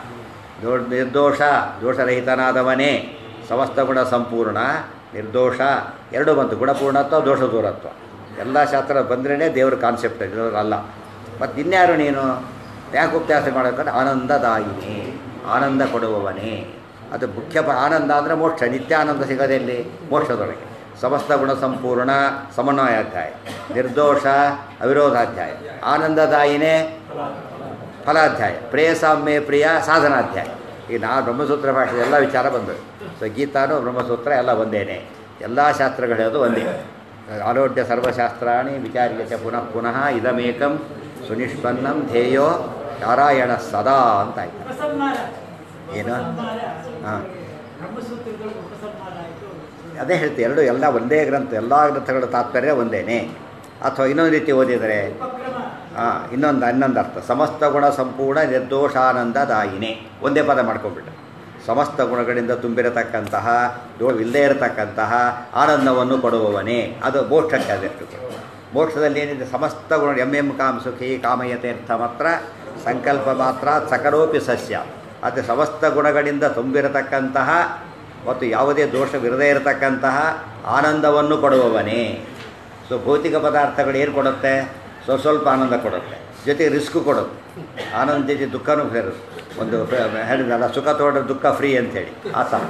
ದೋ ನಿರ್ದೋಷ ದೋಷರಹಿತನಾದವನೇ ಸಮಸ್ತ ಗುಣ ಸಂಪೂರ್ಣ ನಿರ್ದೋಷ ಎರಡೂ ಬಂತು ಗುಣಪೂರ್ಣತ್ವ ದೋಷ ದೂರತ್ವ ಎಲ್ಲ ಶಾಸ್ತ್ರ ಬಂದ್ರೇ ದೇವ್ರ ಕಾನ್ಸೆಪ್ಟ್ ಇರೋರು ಅಲ್ಲ ಮತ್ತು ಇನ್ಯಾರು ನೀನು ಯಾಕೆ ಉಪನ್ಯಾಸ ಮಾಡೋಕ್ಕಂದ್ರೆ ಆನಂದದಾಯಿನಿ ಆನಂದ ಕೊಡುವವನೇ ಅದು ಮುಖ್ಯ ಪ- ಆನಂದ ಅಂದರೆ ಮೋಕ್ಷ ನಿತ್ಯಾನಂದ ಸಿಗೋದೆಲ್ಲಿ ಮೋಕ್ಷದೊಳಗೆ ಸಮಸ್ತ ಗುಣ ಸಂಪೂರ್ಣ ಸಮನ್ವಯಾಧ್ಯಾಯ ನಿರ್ದೋಷ ಅವಿರೋಧಾಧ್ಯಾಯ ಆನಂದದಾಯಿನೇ ಫಲಾಧ್ಯಾಯ ಪ್ರೇಯಸಾಮ್ಯ ಪ್ರಿಯ ಸಾಧನಾಧ್ಯಾಯ ಈ ನಾ ಬ್ರಹ್ಮಸೂತ್ರ ಭಾಷೆ ಎಲ್ಲ ವಿಚಾರ ಬಂದವು ಸೊ ಗೀತಾನು ಬ್ರಹ್ಮಸೂತ್ರ ಎಲ್ಲ ಒಂದೇನೆ ಎಲ್ಲ ಶಾಸ್ತ್ರಗಳು ಹೇಳೋದು ಒಂದೇ ಆರೋಗ್ಯ ಸರ್ವಶಾಸ್ತ್ರಾಣಿ ವಿಚಾರ್ಯತೆ ಪುನಃ ಪುನಃ ಇದಮೇಕಂ ಸುನಿಷ್ಪನ್ನಂ ಧ್ಯೇಯೋ ನಾರಾಯಣ ಸದಾ ಅಂತ ಆಯ್ತು ಉಪಸಂಹಾರ ಏನು? ಉಪಸಂಹಾರ ಹಾಂ ಬ್ರಹ್ಮಸೂತ್ರಗಳು ಉಪಸಂಹಾರ ಆಯಿತು ಅದೇ ಹೇಳ್ತೀವಿ ಎರಡು ಎಲ್ಲ ಒಂದೇ ಗ್ರಂಥ ಎಲ್ಲ ಗ್ರಂಥಗಳ ತಾತ್ಪರ್ಯ ಒಂದೇನೆ ಅಥವಾ ಇನ್ನೊಂದು ರೀತಿ ಓದಿದರೆ ಉಪಕ್ರಮ ಹಾಂ ಇನ್ನೊಂದು ಇನ್ನೊಂದು ಅರ್ಥ ಸಮಸ್ತ ಗುಣ ಸಂಪೂರ್ಣ ನಿರ್ದೋಷಾನಂದದಾಯಿನೇ ಒಂದೇ ಪದ ಮಾಡ್ಕೊಂಡ್ಬಿಟ್ಟು ಸಮಸ್ತ ಗುಣಗಳಿಂದ ತುಂಬಿರತಕ್ಕಂತಹ ದೋಷವಿಲ್ಲದೆ ಇರತಕ್ಕಂತಹ ಆನಂದವನ್ನು ಕೊಡುವವನೇ ಅದು ಮೋಕ್ಷಕ್ಕೆ ಅದೆಷ್ಟು ಮೋಕ್ಷದಲ್ಲಿ ಏನಿದೆ ಸಮಸ್ತ ಗುಣ ಎಂ ಎಂ ಕಾಮ ಸುಖಿ ಕಾಮಯತೆ ಅರ್ಥ ಮಾತ್ರ ಸಂಕಲ್ಪ ಮಾತ್ರ ಸಕಲೋಪಿ ಸಸ್ಯ ಅದು ಸಮಸ್ತ ಗುಣಗಳಿಂದ ತುಂಬಿರತಕ್ಕಂತಹ ಮತ್ತು ಯಾವುದೇ ದೋಷವಿರದೇ ಇರತಕ್ಕಂತಹ ಆನಂದವನ್ನು ಕೊಡುವವನೇ ಸೊ ಭೌತಿಕ ಪದಾರ್ಥಗಳು ಏನು ಕೊಡುತ್ತೆ ಸ್ವಲ್ಪ ಸ್ವಲ್ಪ ಆನಂದ ಕೊಡುತ್ತೆ ಜೊತೆಗೆ ರಿಸ್ಕು ಕೊಡುತ್ತೆ ಆನಂದ ಜೊತೆ ದುಃಖನೂ ಸೇರುತ್ತೆ ಒಂದು ಹೇಳಿದಲ್ಲ ಸುಖ ತಗೊಂಡ್ರೆ ದುಃಖ ಫ್ರೀ ಅಂತೇಳಿ ಆ ಥರ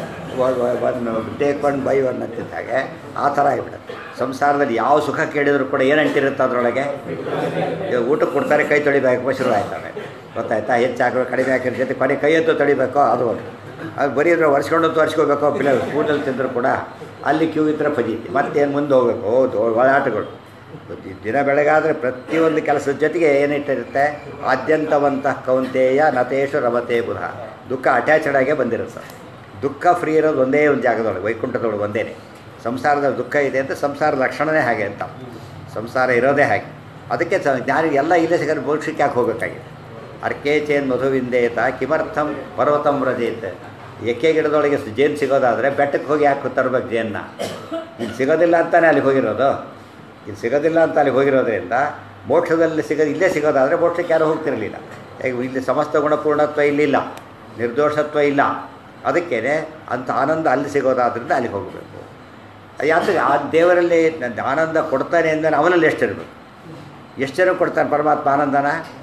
one take one buy one ಅಂತಿದ್ದ ಹಾಗೆ ಆ ಥರ ಆಗಿಬಿಡುತ್ತೆ ಸಂಸಾರದಲ್ಲಿ ಯಾವ ಸುಖ ಕೇಳಿದರೂ ಕೂಡ ಏನು ಅಂಟಿರುತ್ತೆ ಅದರೊಳಗೆ ಈಗ ಊಟಕ್ಕೆ ಕೊಡ್ತಾರೆ ಕೈ ತೊಳಿಬೇಕು ಶುರು ಆಯ್ತವೆ ಗೊತ್ತಾಯ್ತಾ ಹೆಚ್ಚು ಹಾಕೋ ಕಡಿಮೆ ಹಾಕಿರೋ ಜೊತೆ ಕೊನೆ ಕೈ ಎತ್ತು ತೊಳಿಬೇಕೋ ಅದು ಒಂದು ಅದು ಬರೀ ಇದ್ರೆ ಒರೆಸ್ಕೊಂಡು ತೋರಿಸ್ಕೋಬೇಕೋ ಪಿಲ್ಲ ಊಟಲ್ಲಿ ತಿಂದರೂ ಕೂಡ ಅಲ್ಲಿ ಕ್ಯೂ ಇದ್ರೆ ಫಜೀತಿ ಮತ್ತೇನು ಮುಂದೆ ಹೋಗ್ಬೇಕು ಹೌದು ಒಳಾಟಗಳು ದಿ- ದಿನ ಬೆಳಗಾದರೆ ಪ್ರತಿಯೊಂದು ಕೆಲಸದ ಜೊತೆಗೆ ಏನಿಟ್ಟಿರುತ್ತೆ ಆದ್ಯಂತವಂತಹ ಕೌಂತೆಯ ನತೇಶು ರಮತೆ ಬುಧ ದುಃಖ ಅಟ್ಯಾಚಡ್ ಆಗೇ ಬಂದಿರುತ್ತೆ ದುಃಖ ಫ್ರೀ ಇರೋದು ಒಂದೇ ಒಂದು ಜಾಗದೊಳಗೆ ವೈಕುಂಠದೊಳಗೆ ಒಂದೇನೆ ಸಂಸಾರದಲ್ಲಿ ದುಃಖ ಇದೆ ಅಂತ ಸಂಸಾರ ಲಕ್ಷಣವೇ ಹಾಗೆ ಅಂತ ಸಂಸಾರ ಇರೋದೇ ಹಾಗೆ ಅದಕ್ಕೆ ಸ ಜ್ಞಾನಿಗೆ ಎಲ್ಲ ಇಲ್ಲೇ ಸಿಗೋದು ಮೋಕ್ಷಕ್ಕೆ ಯಾಕೆ ಹೋಗಬೇಕಾಗಿದೆ ಅರ್ಕೇಚೇನ್ ಮಧುವಿಂದೇತ ಕಿಮರ್ಥಂ ಪರ್ವತಂ ವ್ರಜೇತ್ ಎಕ್ಕೆ ಗಿಡದೊಳಗೆ ಸ- ಜೇನು ಸಿಗೋದಾದರೆ ಬೆಟ್ಟಕ್ಕೆ ಹೋಗಿ ಯಾಕೆ ತರಬೇಕು ಜೇನ್ನ ಇಲ್ಲಿ ಸಿಗೋದಿಲ್ಲ ಅಂತಾನೆ ಅಲ್ಲಿಗೆ ಹೋಗಿರೋದು ಇಲ್ಲಿ ಸಿಗೋದಿಲ್ಲ ಅಂತ ಅಲ್ಲಿ ಹೋಗಿರೋದ್ರಿಂದ ಮೋಕ್ಷದಲ್ಲಿ ಸಿಗೋದು ಇಲ್ಲೇ ಸಿಗೋದಾದರೆ ಮೋಕ್ಷಕ್ಕೆ ಯಾರೂ ಹೋಗ್ತಿರಲಿಲ್ಲ ಈಗ ಇಲ್ಲಿ ಸಮಸ್ತ ಗುಣಪೂರ್ಣತ್ವ ಇಲ್ಲಿಲ್ಲ ನಿರ್ದೋಷತ್ವ ಇಲ್ಲ ಅದಕ್ಕೇ ಅಂಥ ಆನಂದ ಅಲ್ಲಿ ಸಿಗೋದಾದ್ರಿಂದ ಅಲ್ಲಿಗೆ ಹೋಗಬೇಕು ಯಾತಕ್ಕೆ ಆ ದೇವರಲ್ಲಿ ನ- ಆನಂದ ಕೊಡ್ತಾನೆ ಅಂದರೆ ಅವನಲ್ಲಿ ಎಷ್ಟಿರಬೇಕು ಎಷ್ಟು ಜನ ಕೊಡ್ತಾನೆ ಪರಮಾತ್ಮ ಆನಂದನ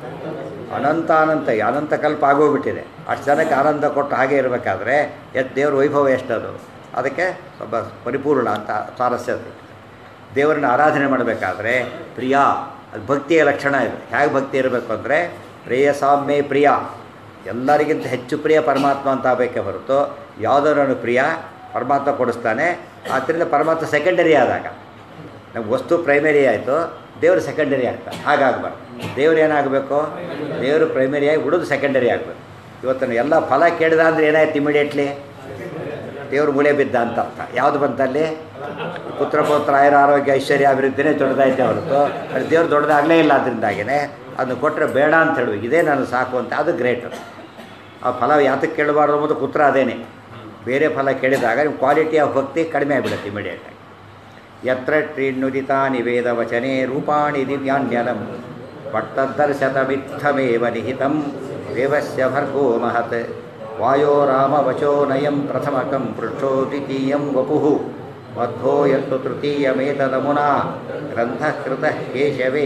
ಅನಂತ ಅನಂತ ಈ ಅನಂತ ಕಲ್ಪ ಆಗೋಗ್ಬಿಟ್ಟಿದೆ ಅಷ್ಟು ಜನಕ್ಕೆ ಆನಂದ ಕೊಟ್ಟು ಹಾಗೆ ಇರಬೇಕಾದ್ರೆ ಎಷ್ಟು ದೇವ್ರ ವೈಭವ ಎಷ್ಟದು ಅದಕ್ಕೆ ಒಬ್ಬ ಪರಿಪೂರ್ಣ ಅಂತ ಸ್ವಾರಸ್ಯ ಅದು. ದೇವರನ್ನ ಆರಾಧನೆ ಮಾಡಬೇಕಾದ್ರೆ ಪ್ರಿಯ ಅದು ಭಕ್ತಿಯ ಲಕ್ಷಣ ಇದೆ ಹೇಗೆ ಭಕ್ತಿ ಇರಬೇಕು ಅಂದರೆ ಪ್ರೇಯಸಾಮ್ಯೇ ಪ್ರಿಯ ಎಲ್ಲರಿಗಿಂತ ಹೆಚ್ಚು ಪ್ರಿಯ ಪರಮಾತ್ಮ ಅಂತ ಆಗಬೇಕೆ ಹೊರತು ಯಾವುದರನ್ನು ಪ್ರಿಯ ಪರಮಾತ್ಮ ಕೊಡಿಸ್ತಾನೆ ಆದ್ದರಿಂದ ಪರಮಾತ್ಮ ಸೆಕೆಂಡರಿ ಆದಾಗ ನಮ್ಗೆ ವಸ್ತು ಪ್ರೈಮರಿ ಆಯಿತು ದೇವರು ಸೆಕೆಂಡರಿ ಆಗ್ತಾನೆ ಹಾಗಾಗಬಾರ್ದು ದೇವ್ರು ಏನಾಗಬೇಕು ದೇವರು ಪ್ರೈಮರಿಯಾಗಿ ಉಳಿದು ಸೆಕೆಂಡರಿ ಆಗಬೇಕು ಇವತ್ತಿನ ಎಲ್ಲ ಫಲ ಕೇಳಿದ ಅಂದರೆ ಏನಾಯ್ತು ಇಮಿಡಿಯೇಟ್ಲಿ ದೇವ್ರ ಮೂಲೆ ಬಿದ್ದ ಅಂತ ಅರ್ಥ ಯಾವುದು ಬಂತಲ್ಲಿ ಪುತ್ರ ಪುತ್ರ ಆಯುರ ಆರೋಗ್ಯ ಐಶ್ವರ್ಯ ಅಭಿವೃದ್ಧಿನೇ ದೊಡ್ಡದಾಯ್ತೆ ಹೊರತು ಅದು ದೇವ್ರು ದೊಡ್ಡದಾಗಲೇ ಇಲ್ಲ ಅದರಿಂದಾಗಿನೇ ಅದನ್ನು ಕೊಟ್ಟರೆ ಬೇಡ ಅಂತ ಹೇಳುವ ಇದೇ ನಾನು ಸಾಕು ಅಂತ ಅದು ಗ್ರೇಟ್ ಆ ಫಲ ಯಾತಕ್ಕೆ ಕೇಳಬಾರ್ದು ಅನ್ನೋದು ಪುತ್ರ ಅದೇನೆ ಬೇರೆ ಫಲ ಕೇಳಿದಾಗ ನಿಮ್ಮ ಕ್ವಾಲಿಟಿ ಆಫ್ ಭಕ್ತಿ ಕಡಿಮೆ ಆಗಿಬಿಡುತ್ತೆ ಇಮಿಡಿಯೇಟಾಗಿ ಯತ್ರ ಟ್ರೀನುದಿತಾನಿ ವೇದ ವಚನೆ ರೂಪಾಣಿ ದಿವ್ಯಾನ್ಯನಂ ಪಟ್ಟದರ್ಶತಮಿತ್ತಮೇವ ನಿಹಿತಂ ದೇವಸ್ಯ ಭರ್ಗೋ ಮಹತ್ ವಾಯೋ ರಾಮ ವಚೋ ನಯಂ ಪ್ರಥಮಕಂ ಪೃಷ್ಠೋ ದ್ವಿತೀಯಂ ವಪುಃ ಮಧ್ವೋ ಯತ್ತು ತೃತೀಯಮೇತದಮುನಾ ಗ್ರಂಥಕೃತ ಕೇಶವೇ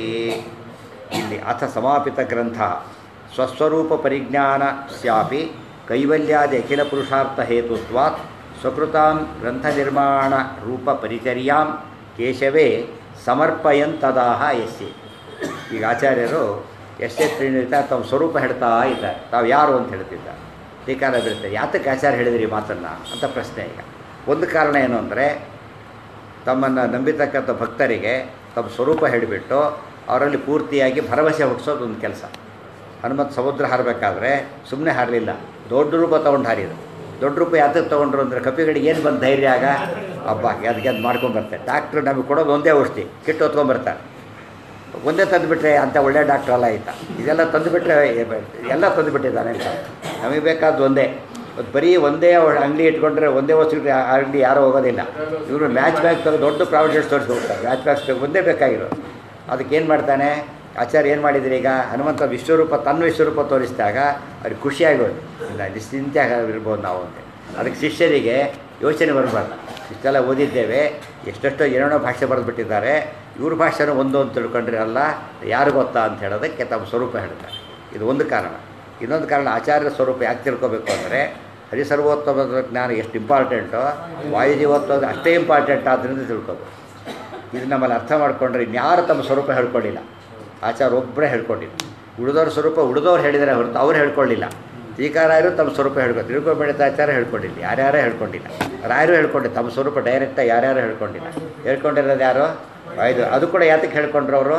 ಇಲ್ಲಿ ಅಥ ಸಮಾಪಿತ ಗ್ರಂಥ ಸ್ವಸ್ವರೂಪ ಪರಿಜ್ಞಾನ ಸ್ಯಾಪಿ ಕೈವಲ್ಯಾದಿ ಅಖಿಲ ಪುರುಷಾರ್ಥ ಹೇತುತ್ವಾತ್ ಸ್ವಕೃತಾಂ ಗ್ರಂಥ ನಿರ್ಮಾಣ ರೂಪ ಪರಿಚರ್ಯಾಂ ಕೇಶವೇ ಸಮರ್ಪಯಂತದಾಹ ಎಸ್ಸಿ ಈಗ ಆಚಾರ್ಯರು ಎಷ್ಟೇ ತ್ರಿಣಿತ ತಮ್ಮ ಸ್ವರೂಪ ಹೇಳ್ತಾ ಇದ್ದಾರೆ ತಾವು ಯಾರು ಅಂತ ಹೇಳ್ತಿದ್ದಾರೆ ಟೀಕಾರ ಬೀಳ್ತಾರೆ ಯಾತಕ್ಕೆ ಆಚಾರ್ಯ ಹೇಳಿದ್ರಿ ಈ ಮಾತನ್ನು ಅಂತ ಪ್ರಶ್ನೆ ಈಗ ಒಂದು ಕಾರಣ ಏನು ಅಂದರೆ ತಮ್ಮನ್ನು ನಂಬಿತಕ್ಕಂಥ ಭಕ್ತರಿಗೆ ತಮ್ಮ ಸ್ವರೂಪ ಹೇಳಿಬಿಟ್ಟು ಅವರಲ್ಲಿ ಪೂರ್ತಿಯಾಗಿ ಭರವಸೆ ಹುಟ್ಟಿಸೋದು ಒಂದು ಕೆಲಸ ಹನುಮಂತ ಸಮುದ್ರ ಹಾರಬೇಕಾದ್ರೆ ಸುಮ್ಮನೆ ಹಾರಲಿಲ್ಲ ದೊಡ್ಡ ರೂಪ ತೊಗೊಂಡು ಹಾರಿದ್ರು ದೊಡ್ಡ ರೂಪ ಯಾತಕ್ಕೆ ತೊಗೊಂಡ್ರು ಅಂದರೆ ಕಪಿಗಳಿಗೆ ಏನು ಬಂದು ಧೈರ್ಯ ಆಗ ಹಬ್ಬ ಅದಕ್ಕೆ ಅದು ಮಾಡ್ಕೊಂಬರ್ತಾರೆ ಡಾಕ್ಟ್ರು ನಮಗೆ ಕೊಡೋದು ಒಂದೇ ಔಷಧಿ ಕಿಟ್ಟು ಹೊತ್ಕೊಂಬರ್ತಾರೆ ಒಂದೇ ತಂದುಬಿಟ್ರೆ ಅಂಥ ಒಳ್ಳೆ ಡಾಕ್ಟ್ರ್ ಅಲ್ಲ ಆಯ್ತಾ ಇದೆಲ್ಲ ತಂದುಬಿಟ್ರೆ ಎಲ್ಲ ತಂದುಬಿಟ್ಟಿದ್ದಾನೆ ಅಂತ ನಮಗೆ ಬೇಕಾದ್ದು ಒಂದೇ ಅದು ಬರೀ ಒಂದೇ ಅಂಗಡಿ ಇಟ್ಕೊಂಡ್ರೆ ಒಂದೇ ವಸ್ತು ಇಟ್ರೆ ಆ ಅಂಗಡಿ ಯಾರೂ ಹೋಗೋದಿಲ್ಲ ಇವರು ಮ್ಯಾಚ್ ಬ್ಯಾಗ್ ತಗೋ ದೊಡ್ಡ ಪ್ರಾವಿಡೆನ್ಸ್ ತೋರಿಸಿ ಹೋಗ್ತಾರೆ ಮ್ಯಾಚ್ ಬ್ಯಾಗ್ಸ್ ಬೇಕು ಒಂದೇ ಬೇಕಾಗಿರೋದು ಅದಕ್ಕೆ ಏನು ಮಾಡ್ತಾನೆ ಆಚಾರ್ಯ ಏನು ಮಾಡಿದ್ರಿ ಈಗ ಹನುಮಂತ ವಿಶ್ವರೂಪ ತನ್ನ ವಿಶ್ವರೂಪ ತೋರಿಸಿದಾಗ ಅವ್ರಿಗೆ ಖುಷಿಯಾಗೋದು ಇಲ್ಲ ನಿಶ್ಚಿಂತೆ ಇರ್ಬೋದು ನಾವು ಅಂತ ಅದಕ್ಕೆ ಶಿಷ್ಯರಿಗೆ ಯೋಚನೆ ಬರಬಾರ್ದು ಇಷ್ಟೆಲ್ಲ ಓದಿದ್ದೇವೆ ಎಷ್ಟೆಷ್ಟೋ ಏನೇನೋ ಭಾಷೆ ಬರೆದ್ಬಿಟ್ಟಿದ್ದಾರೆ ಇವ್ರ ಭಾಷೆನೂ ಒಂದು ಅಂತ ತಿಳ್ಕೊಂಡ್ರೆ ಅಲ್ಲ ಯಾರು ಗೊತ್ತಾ ಅಂತ ಹೇಳೋದಕ್ಕೆ ತಮ್ಮ ಸ್ವರೂಪ ಹೇಳ್ತಾರೆ ಇದು ಒಂದು ಕಾರಣ ಇನ್ನೊಂದು ಕಾರಣ ಆಚಾರ್ಯ ಸ್ವರೂಪ ಯಾಕೆ ತಿಳ್ಕೊಬೇಕು ಅಂದರೆ ಹರಿಸರ್ವೋತ್ತಮ ಜ್ಞಾನ ಎಷ್ಟು ಇಂಪಾರ್ಟೆಂಟೋ ವಾಯುಜೀವೋತ್ತಮ ಅಷ್ಟೇ ಇಂಪಾರ್ಟೆಂಟ್ ಆದ್ದರಿಂದ ತಿಳ್ಕೊಬೋದು ಇದು ನಮ್ಮಲ್ಲಿ ಅರ್ಥ ಮಾಡ್ಕೊಂಡ್ರೆ ಇನ್ಯಾರು ತಮ್ಮ ಸ್ವರೂಪ ಹೇಳ್ಕೊಳ್ಳಿಲ್ಲ ಆಚಾರ ಒಬ್ಬರೇ ಹೇಳ್ಕೊಂಡಿಲ್ಲ ಉಳಿದವ್ರ ಸ್ವರೂಪ ಉಳಿದವ್ರು ಹೇಳಿದರೆ ಹೊರತು ಅವ್ರು ಹೇಳ್ಕೊಳ್ಳಿಲ್ಲ ಟೀಕಾರಾಯರು ತಮ್ಮ ಸ್ವರೂಪ ಹೇಳ್ಕೊ ತಿಳ್ಕೊಬೇಡಿದ ಆಚಾರ ಹೇಳ್ಕೊಂಡಿಲ್ಲ ಯಾರ್ಯಾರೋ ಹೇಳ್ಕೊಂಡಿಲ್ಲ ರಾಯರು ಹೇಳ್ಕೊಂಡಿಲ್ಲ ತಮ್ಮ ಸ್ವರೂಪ ಡೈರೆಕ್ಟಾಗಿ ಯಾರ್ಯಾರು ಹೇಳ್ಕೊಂಡಿಲ್ಲ ಹೇಳ್ಕೊಂಡಿರೋದು ಯಾರು ಐದು ಅದು ಕೂಡ ಯಾತಕ್ಕೆ ಹೇಳ್ಕೊಂಡ್ರು ಅವರು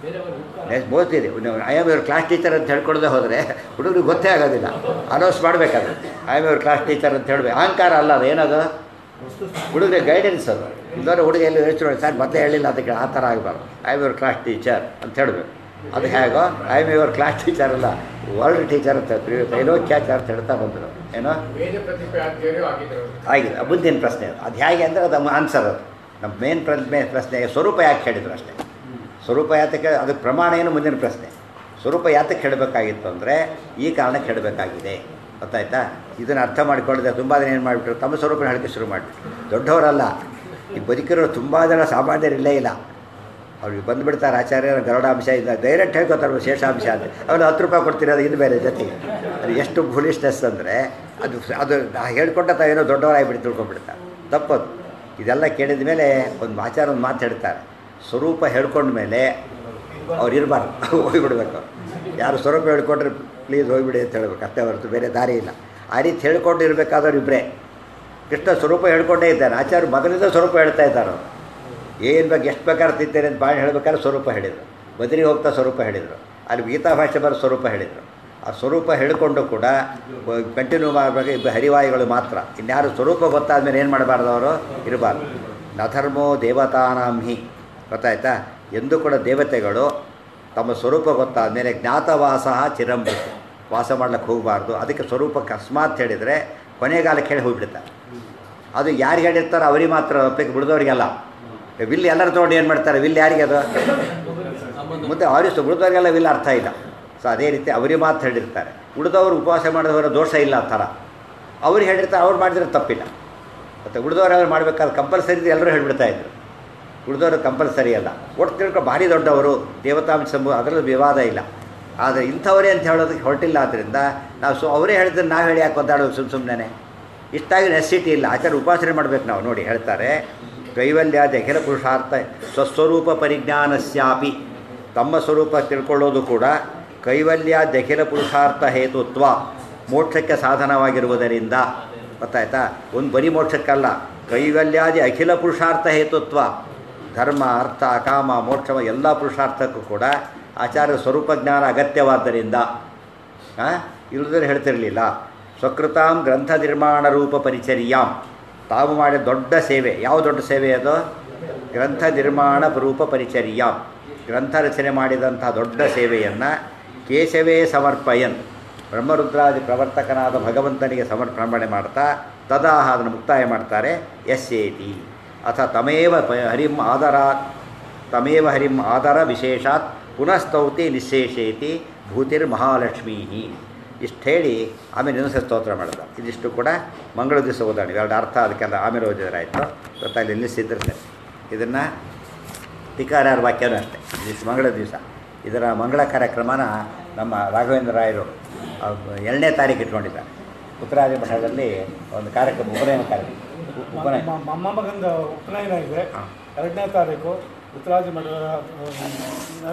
ಬೋತಿದೆ ಐ ಆಮ್ ಇವ್ರ ಕ್ಲಾಸ್ ಟೀಚರ್ ಅಂತ ಹೇಳ್ಕೊಡದೆ ಹೋದರೆ ಹುಡುಗರಿಗೆ ಗೊತ್ತೇ ಆಗೋದಿಲ್ಲ ಅನೌನ್ಸ್ ಮಾಡಬೇಕಾದ್ರೆ ಐ ಆಮ್ ಇವ್ರ ಕ್ಲಾಸ್ ಟೀಚರ್ ಅಂತ ಹೇಳಬೇಕು ಅಹಂಕಾರ ಅಲ್ಲ ಅದು ಏನದು ಹುಡುಗರಿಗೆ ಗೈಡೆನ್ಸ್ ಅದು ಇಲ್ಲದ್ರೆ ಹುಡುಗ ಎಲ್ಲಿ ಯೋಚನೆ ಮಾಡಿ ಸರ್ ಮತ್ತೆ ಹೇಳಿಲ್ಲ ಅದಕ್ಕೆ ಆ ಥರ ಆಗಬಾರ್ದು I am your class teacher ಅಂತ ಹೇಳಬೇಕು ಅದು ಹೇಗೋ I am your class teacher ಅಲ್ಲ ವರ್ಲ್ಡ್ ಟೀಚರ್ ಅಂತ ತ್ರೈಲೋಕ್ಯಾಚಾರ ಅಂತ ಹೇಳ್ತಾ ಬಂದರು ಏನೋ ವೇದ ಪ್ರತಿಪಾದ್ಯರು ಆಗಿದ್ರು ಆಗಿದೆ ಅದು ಮುಂದಿನ ಪ್ರಶ್ನೆ ಅದು ಅದು ಹೇಗೆ ಅಂದರೆ ಅದು ಆನ್ಸರ್ ಅದು ನಮ್ಮ ಮೇನ್ ಪ್ರಶ್ನೆ ಪ್ರಶ್ನೆ ಸ್ವರೂಪ ಯಾಕೆ ಹೇಳಿದ್ರು ಅಷ್ಟೇ ಸ್ವರೂಪ ಯಾತಕ್ಕೆ ಅದಕ್ಕೆ ಪ್ರಮಾಣ ಏನು ಮುಂದಿನ ಪ್ರಶ್ನೆ ಸ್ವರೂಪ ಯಾತಕ್ಕೆ ಹೇಳಬೇಕಾಗಿತ್ತು ಅಂದರೆ ಈ ಕಾರಣಕ್ಕೆ ಹೇಳಬೇಕಾಗಿದೆ ಗೊತ್ತಾಯ್ತಾ ಇದನ್ನು ಅರ್ಥ ಮಾಡಿಕೊಂಡಿದ್ದೆ ತುಂಬ ಜನ ಏನು ಮಾಡಿಬಿಟ್ರು ತಮ್ಮ ಸ್ವರೂಪ ಹೇಳಕ್ಕೆ ಶುರು ಮಾಡಿಬಿಟ್ರು ದೊಡ್ಡವರಲ್ಲ ಈ ಬದುಕಿರೋ ತುಂಬ ಜನ ಸಾಮಾನ್ಯರಿಲ್ಲೇ ಇಲ್ಲ ಅವ್ರಿಗೆ ಬಂದುಬಿಡ್ತಾರೆ ಆಚಾರ್ಯರ ಗರುಡಾಂಶ ಇಲ್ಲ ಡೈರೆಕ್ಟ್ ಹೇಳ್ಕೊತಾರೆ ಶೇಷಾಂಶ ಅಂತ ಅವ್ರು ಹತ್ತು ರೂಪಾಯಿ ಕೊಡ್ತಿರೋದು ಇದು ಬೇರೆ ಜೊತೆಗೆ ಅದು ಎಷ್ಟು ಫುಲಿಶ್ನೆಸ್ ಅಂದರೆ ಅದು ಅದು ಹೇಳ್ಕೊಂಡ ತಾವೇನೋ ದೊಡ್ಡವರಾಗಿಬಿಟ್ಟು ತಿಳ್ಕೊಂಡ್ಬಿಡ್ತಾರೆ ತಪ್ಪದು ಇದೆಲ್ಲ ಕೇಳಿದ ಮೇಲೆ ಒಂದು ಆಚಾರ ಒಂದು ಮಾತು ಹೇಳ್ತಾರೆ ಸ್ವರೂಪ ಹೇಳ್ಕೊಂಡ ಮೇಲೆ ಅವ್ರು ಇರಬಾರ್ದು ಹೋಗ್ಬಿಡ್ಬೇಕು ಯಾರು ಸ್ವರೂಪ ಹೇಳ್ಕೊಂಡ್ರೆ ಪ್ಲೀಸ್ ಹೋಗ್ಬಿಡಿ ಅಂತ ಹೇಳ್ಬೇಕು ಅಷ್ಟೇ ಹೊರತು ಬೇರೆ ದಾರಿ ಇಲ್ಲ ಆ ರೀತಿ ಹೇಳ್ಕೊಂಡು ಇರಬೇಕಾದವ್ರು ಇಬ್ಬರೇ ಕೃಷ್ಣ ಸ್ವರೂಪ ಹೇಳ್ಕೊಂಡೇ ಇದ್ದಾನೆ ಆಚಾರ್ಯ ಮೊದಲಿಂದ ಸ್ವರೂಪ ಹೇಳ್ತಾ ಇದ್ದಾರೆ ಅವ್ರು. ಏನು ಬೇಕು ಎಷ್ಟು ಬೇಕಾದ್ರೆ ತಿಂತೇನೆ ಅಂತ ಬಾಯಿ ಹೇಳ್ಬೇಕಾದ್ರೆ ಸ್ವರೂಪ ಹೇಳಿದರು ಬದರಿಗೆ ಹೋಗ್ತಾ ಸ್ವರೂಪ ಹೇಳಿದರು ಅಲ್ಲಿ ಗೀತಾ ಭಾಷೆ ಬರೋ ಸ್ವರೂಪ ಹೇಳಿದರು ಆ ಸ್ವರೂಪ ಹೇಳಿಕೊಂಡು ಕೂಡ ಕಂಟಿನ್ಯೂ ಮಾಡಬೇಕು ಇಬ್ಬರು ಹರಿವಾಯುಗಳು ಮಾತ್ರ ಇನ್ಯಾರು ಸ್ವರೂಪ ಗೊತ್ತಾದ್ಮೇಲೆ ಏನು ಮಾಡಬಾರ್ದು ಅವರು ಇರಬಾರ್ದು ನಧರ್ಮೋ ದೇವತಾನಾಂ ಹಿ ಗೊತ್ತಾಯ್ತಾ ಎಂದೂ ಕೂಡ ದೇವತೆಗಳು ತಮ್ಮ ಸ್ವರೂಪ ಗೊತ್ತಾದ ಮೇಲೆ ಜ್ಞಾತವಾಸ ಚಿರಂಬೃತಿ ವಾಸ ಮಾಡ್ಲಿಕ್ಕೆ ಹೋಗಬಾರ್ದು ಅದಕ್ಕೆ ಸ್ವರೂಪಕ್ಕೆ ಅಕಸ್ಮಾತ್ ಹೇಳಿದರೆ ಕೊನೆಗಾಲಕ್ಕೆ ಹೇಳಿ ಹೋಗ್ಬಿಡ್ತಾರೆ ಅದು ಯಾರಿಗೆ ಹೇಳಿರ್ತಾರೋ ಅವರಿಗೆ ಮಾತ್ರ ಒಪ್ಪಿಗೆ ಬಿಡಿದವ್ರಿಗೆಲ್ಲ ವಿಲ್ ಎಲ್ಲರೂ ತೊಗೊಂಡು ಏನು ಮಾಡ್ತಾರೆ ವಿಲ್ ಯಾರಿಗೆ ಅದು ಮುಂದೆ ಅವ್ರಿಗೆ ಉಳಿದವ್ರಿಗೆಲ್ಲ ವಿಲ್ ಅರ್ಥ ಇಲ್ಲ ಸೊ ಅದೇ ರೀತಿ ಅವರಿಗೆ ಮಾತ್ರ ಹೇಳಿರ್ತಾರೆ ಉಳಿದವರು ಉಪವಾಸ ಮಾಡಿದವರ ದೋಷ ಇಲ್ಲ ಆ ಥರ ಅವ್ರಿಗೆ ಹೇಳಿರ್ತಾರೆ ಅವ್ರು ಮಾಡಿದ್ರೆ ತಪ್ಪಿಲ್ಲ ಮತ್ತು ಉಳಿದವ್ರು ಅವ್ರು ಮಾಡಬೇಕಾದ್ರೆ ಕಂಪಲ್ಸರಿ ಇದು ಎಲ್ಲರೂ ಹೇಳ್ಬಿಡ್ತಾ ಇದ್ರು ಉಳಿದವರು ಕಂಪಲ್ಸರಿ ಅಲ್ಲ ಒಟ್ಟು ತಿಳ್ಕೊ ಭಾರಿ ದೊಡ್ಡವರು ದೇವತಾಂಶ ಸಂಭವ ಅದರಲ್ಲಿ ವಿವಾದ ಇಲ್ಲ ಆದರೆ ಇಂಥವರೇ ಅಂತ ಹೇಳೋದಕ್ಕೆ ಹೊರಟಿಲ್ಲ ಆದ್ದರಿಂದ ನಾವು ಸೊ ಅವರೇ ಹೇಳಿದ್ರೆ ನಾವು ಹೇಳಿ ಯಾಕೆ ಒದ್ದಾಡೋದು ಸುಮ್ಮ ಸುಮ್ಮನೆ ಇಷ್ಟಾಗಿ ನೆಸಿಟಿ ಇಲ್ಲ ಆಚಾರ ಉಪಾಸನೆ ಮಾಡಬೇಕು ನಾವು ನೋಡಿ ಹೇಳ್ತಾರೆ ಕೈವಲ್ಯಾದ ಅಖಿಲ ಪುರುಷಾರ್ಥ ಸ್ವಸ್ವರೂಪ ಪರಿಜ್ಞಾನಸ್ಯಾಪಿ ತಮ್ಮ ಸ್ವರೂಪ ತಿಳ್ಕೊಳ್ಳೋದು ಕೂಡ ಕೈವಲ್ಯಾದ ಅಖಿಲ ಪುರುಷಾರ್ಥ ಹೇತುತ್ವ ಮೋಕ್ಷಕ್ಕೆ ಸಾಧನವಾಗಿರುವುದರಿಂದ ಗೊತ್ತಾಯ್ತಾ ಒಂದು ಬರೀ ಮೋಕ್ಷಕ್ಕಲ್ಲ ಕೈವಲ್ಯಾದಿ ಅಖಿಲ ಪುರುಷಾರ್ಥ ಹೇತುತ್ವ ಧರ್ಮ ಅರ್ಥ ಕಾಮ ಮೋಕ್ಷ ಎಲ್ಲ ಪುರುಷಾರ್ಥಕ್ಕೂ ಕೂಡ ಆಚಾರ್ಯ ಸ್ವರೂಪ ಜ್ಞಾನ ಅಗತ್ಯವಾದ್ದರಿಂದ ಇಲ್ಲದ್ರೆ ಹೇಳ್ತಿರಲಿಲ್ಲ ಸ್ವಕೃತಾಂ ಗ್ರಂಥ ನಿರ್ಮಾಣ ರೂಪ ಪರಿಚರ್ಯಾಂ ತಾವು ಮಾಡಿದ ದೊಡ್ಡ ಸೇವೆ ಯಾವ ದೊಡ್ಡ ಸೇವೆ ಅದು ಗ್ರಂಥ ನಿರ್ಮಾಣ ರೂಪ ಪರಿಚರ್ಯಾಂ ಗ್ರಂಥ ರಚನೆ ಮಾಡಿದಂಥ ದೊಡ್ಡ ಸೇವೆಯನ್ನು ಕೇಶವೇ ಸಮರ್ಪಯನ್ ಬ್ರಹ್ಮರುದ್ರಾದಿ ಪ್ರವರ್ತಕನಾದ ಭಗವಂತನಿಗೆ ಸಮರ್ಪಣೆ ಮಾಡ್ತಾ ತದಾಹ ಅದನ್ನು ಮುಕ್ತಾಯ ಮಾಡ್ತಾರೆ ಯಸ್ಯೇತಿ ಅಥ ತಮೇವ ಪ ಹರಿಂ ಆದರಾತ್ ತಮೇವ ಹರಿಂ ಆದರ ವಿಶೇಷಾತ್ ಪುನಸ್ತೌತಿ ನಿಶೇಷೇತಿ ಭೂತಿರ್ ಮಹಾಲಕ್ಷ್ಮೀ ಇಷ್ಟು ಹೇಳಿ ಆಮೇಲೆ ಇನ್ನೊಂದು ಸ್ತೋತ್ರ ಮಾಡಿದ ಇದಿಷ್ಟು ಕೂಡ ಮಂಗಳ ದಿವಸ ಓದಾಡಿ ಎರಡು ಅರ್ಥ ಅದಕ್ಕೆಲ್ಲ ಆಮೇಲೆ ಓದಿದ್ರಾಯ್ತು ಗೊತ್ತಾಗಲಿ ನಿಲ್ಲಿಸಿದ್ರೆ ಸರಿ ಇದನ್ನು ಟಿಕಾರಾರ ವಾಕ್ಯನೂ ಅಷ್ಟೇ ಇದಿಷ್ಟು ಮಂಗಳ ದಿವಸ ಇದರ ಮಂಗಳ ಕಾರ್ಯಕ್ರಮನ ನಮ್ಮ ರಾಘವೇಂದ್ರ ರಾಯರು ಆ, ಎರಡನೇ ತಾರೀಕು ಇಟ್ಕೊಂಡಿದ್ದಾರೆ ಉತ್ತರಾದಿ ಮಠದಲ್ಲಿ ಒಂದು ಕಾರ್ಯಕ್ರಮ ಉಪನಯನ ಕಾರ್ಯಕ್ರಮ ಉ- ಉಪನಯನ ಮೊಮ್ಮಗಂದ ಉಪನಯನ ಇದೆ ಹಾಂ ಎರಡನೇ ತಾರೀಕು ಉತ್ತರಾಜಿ ಮಠದ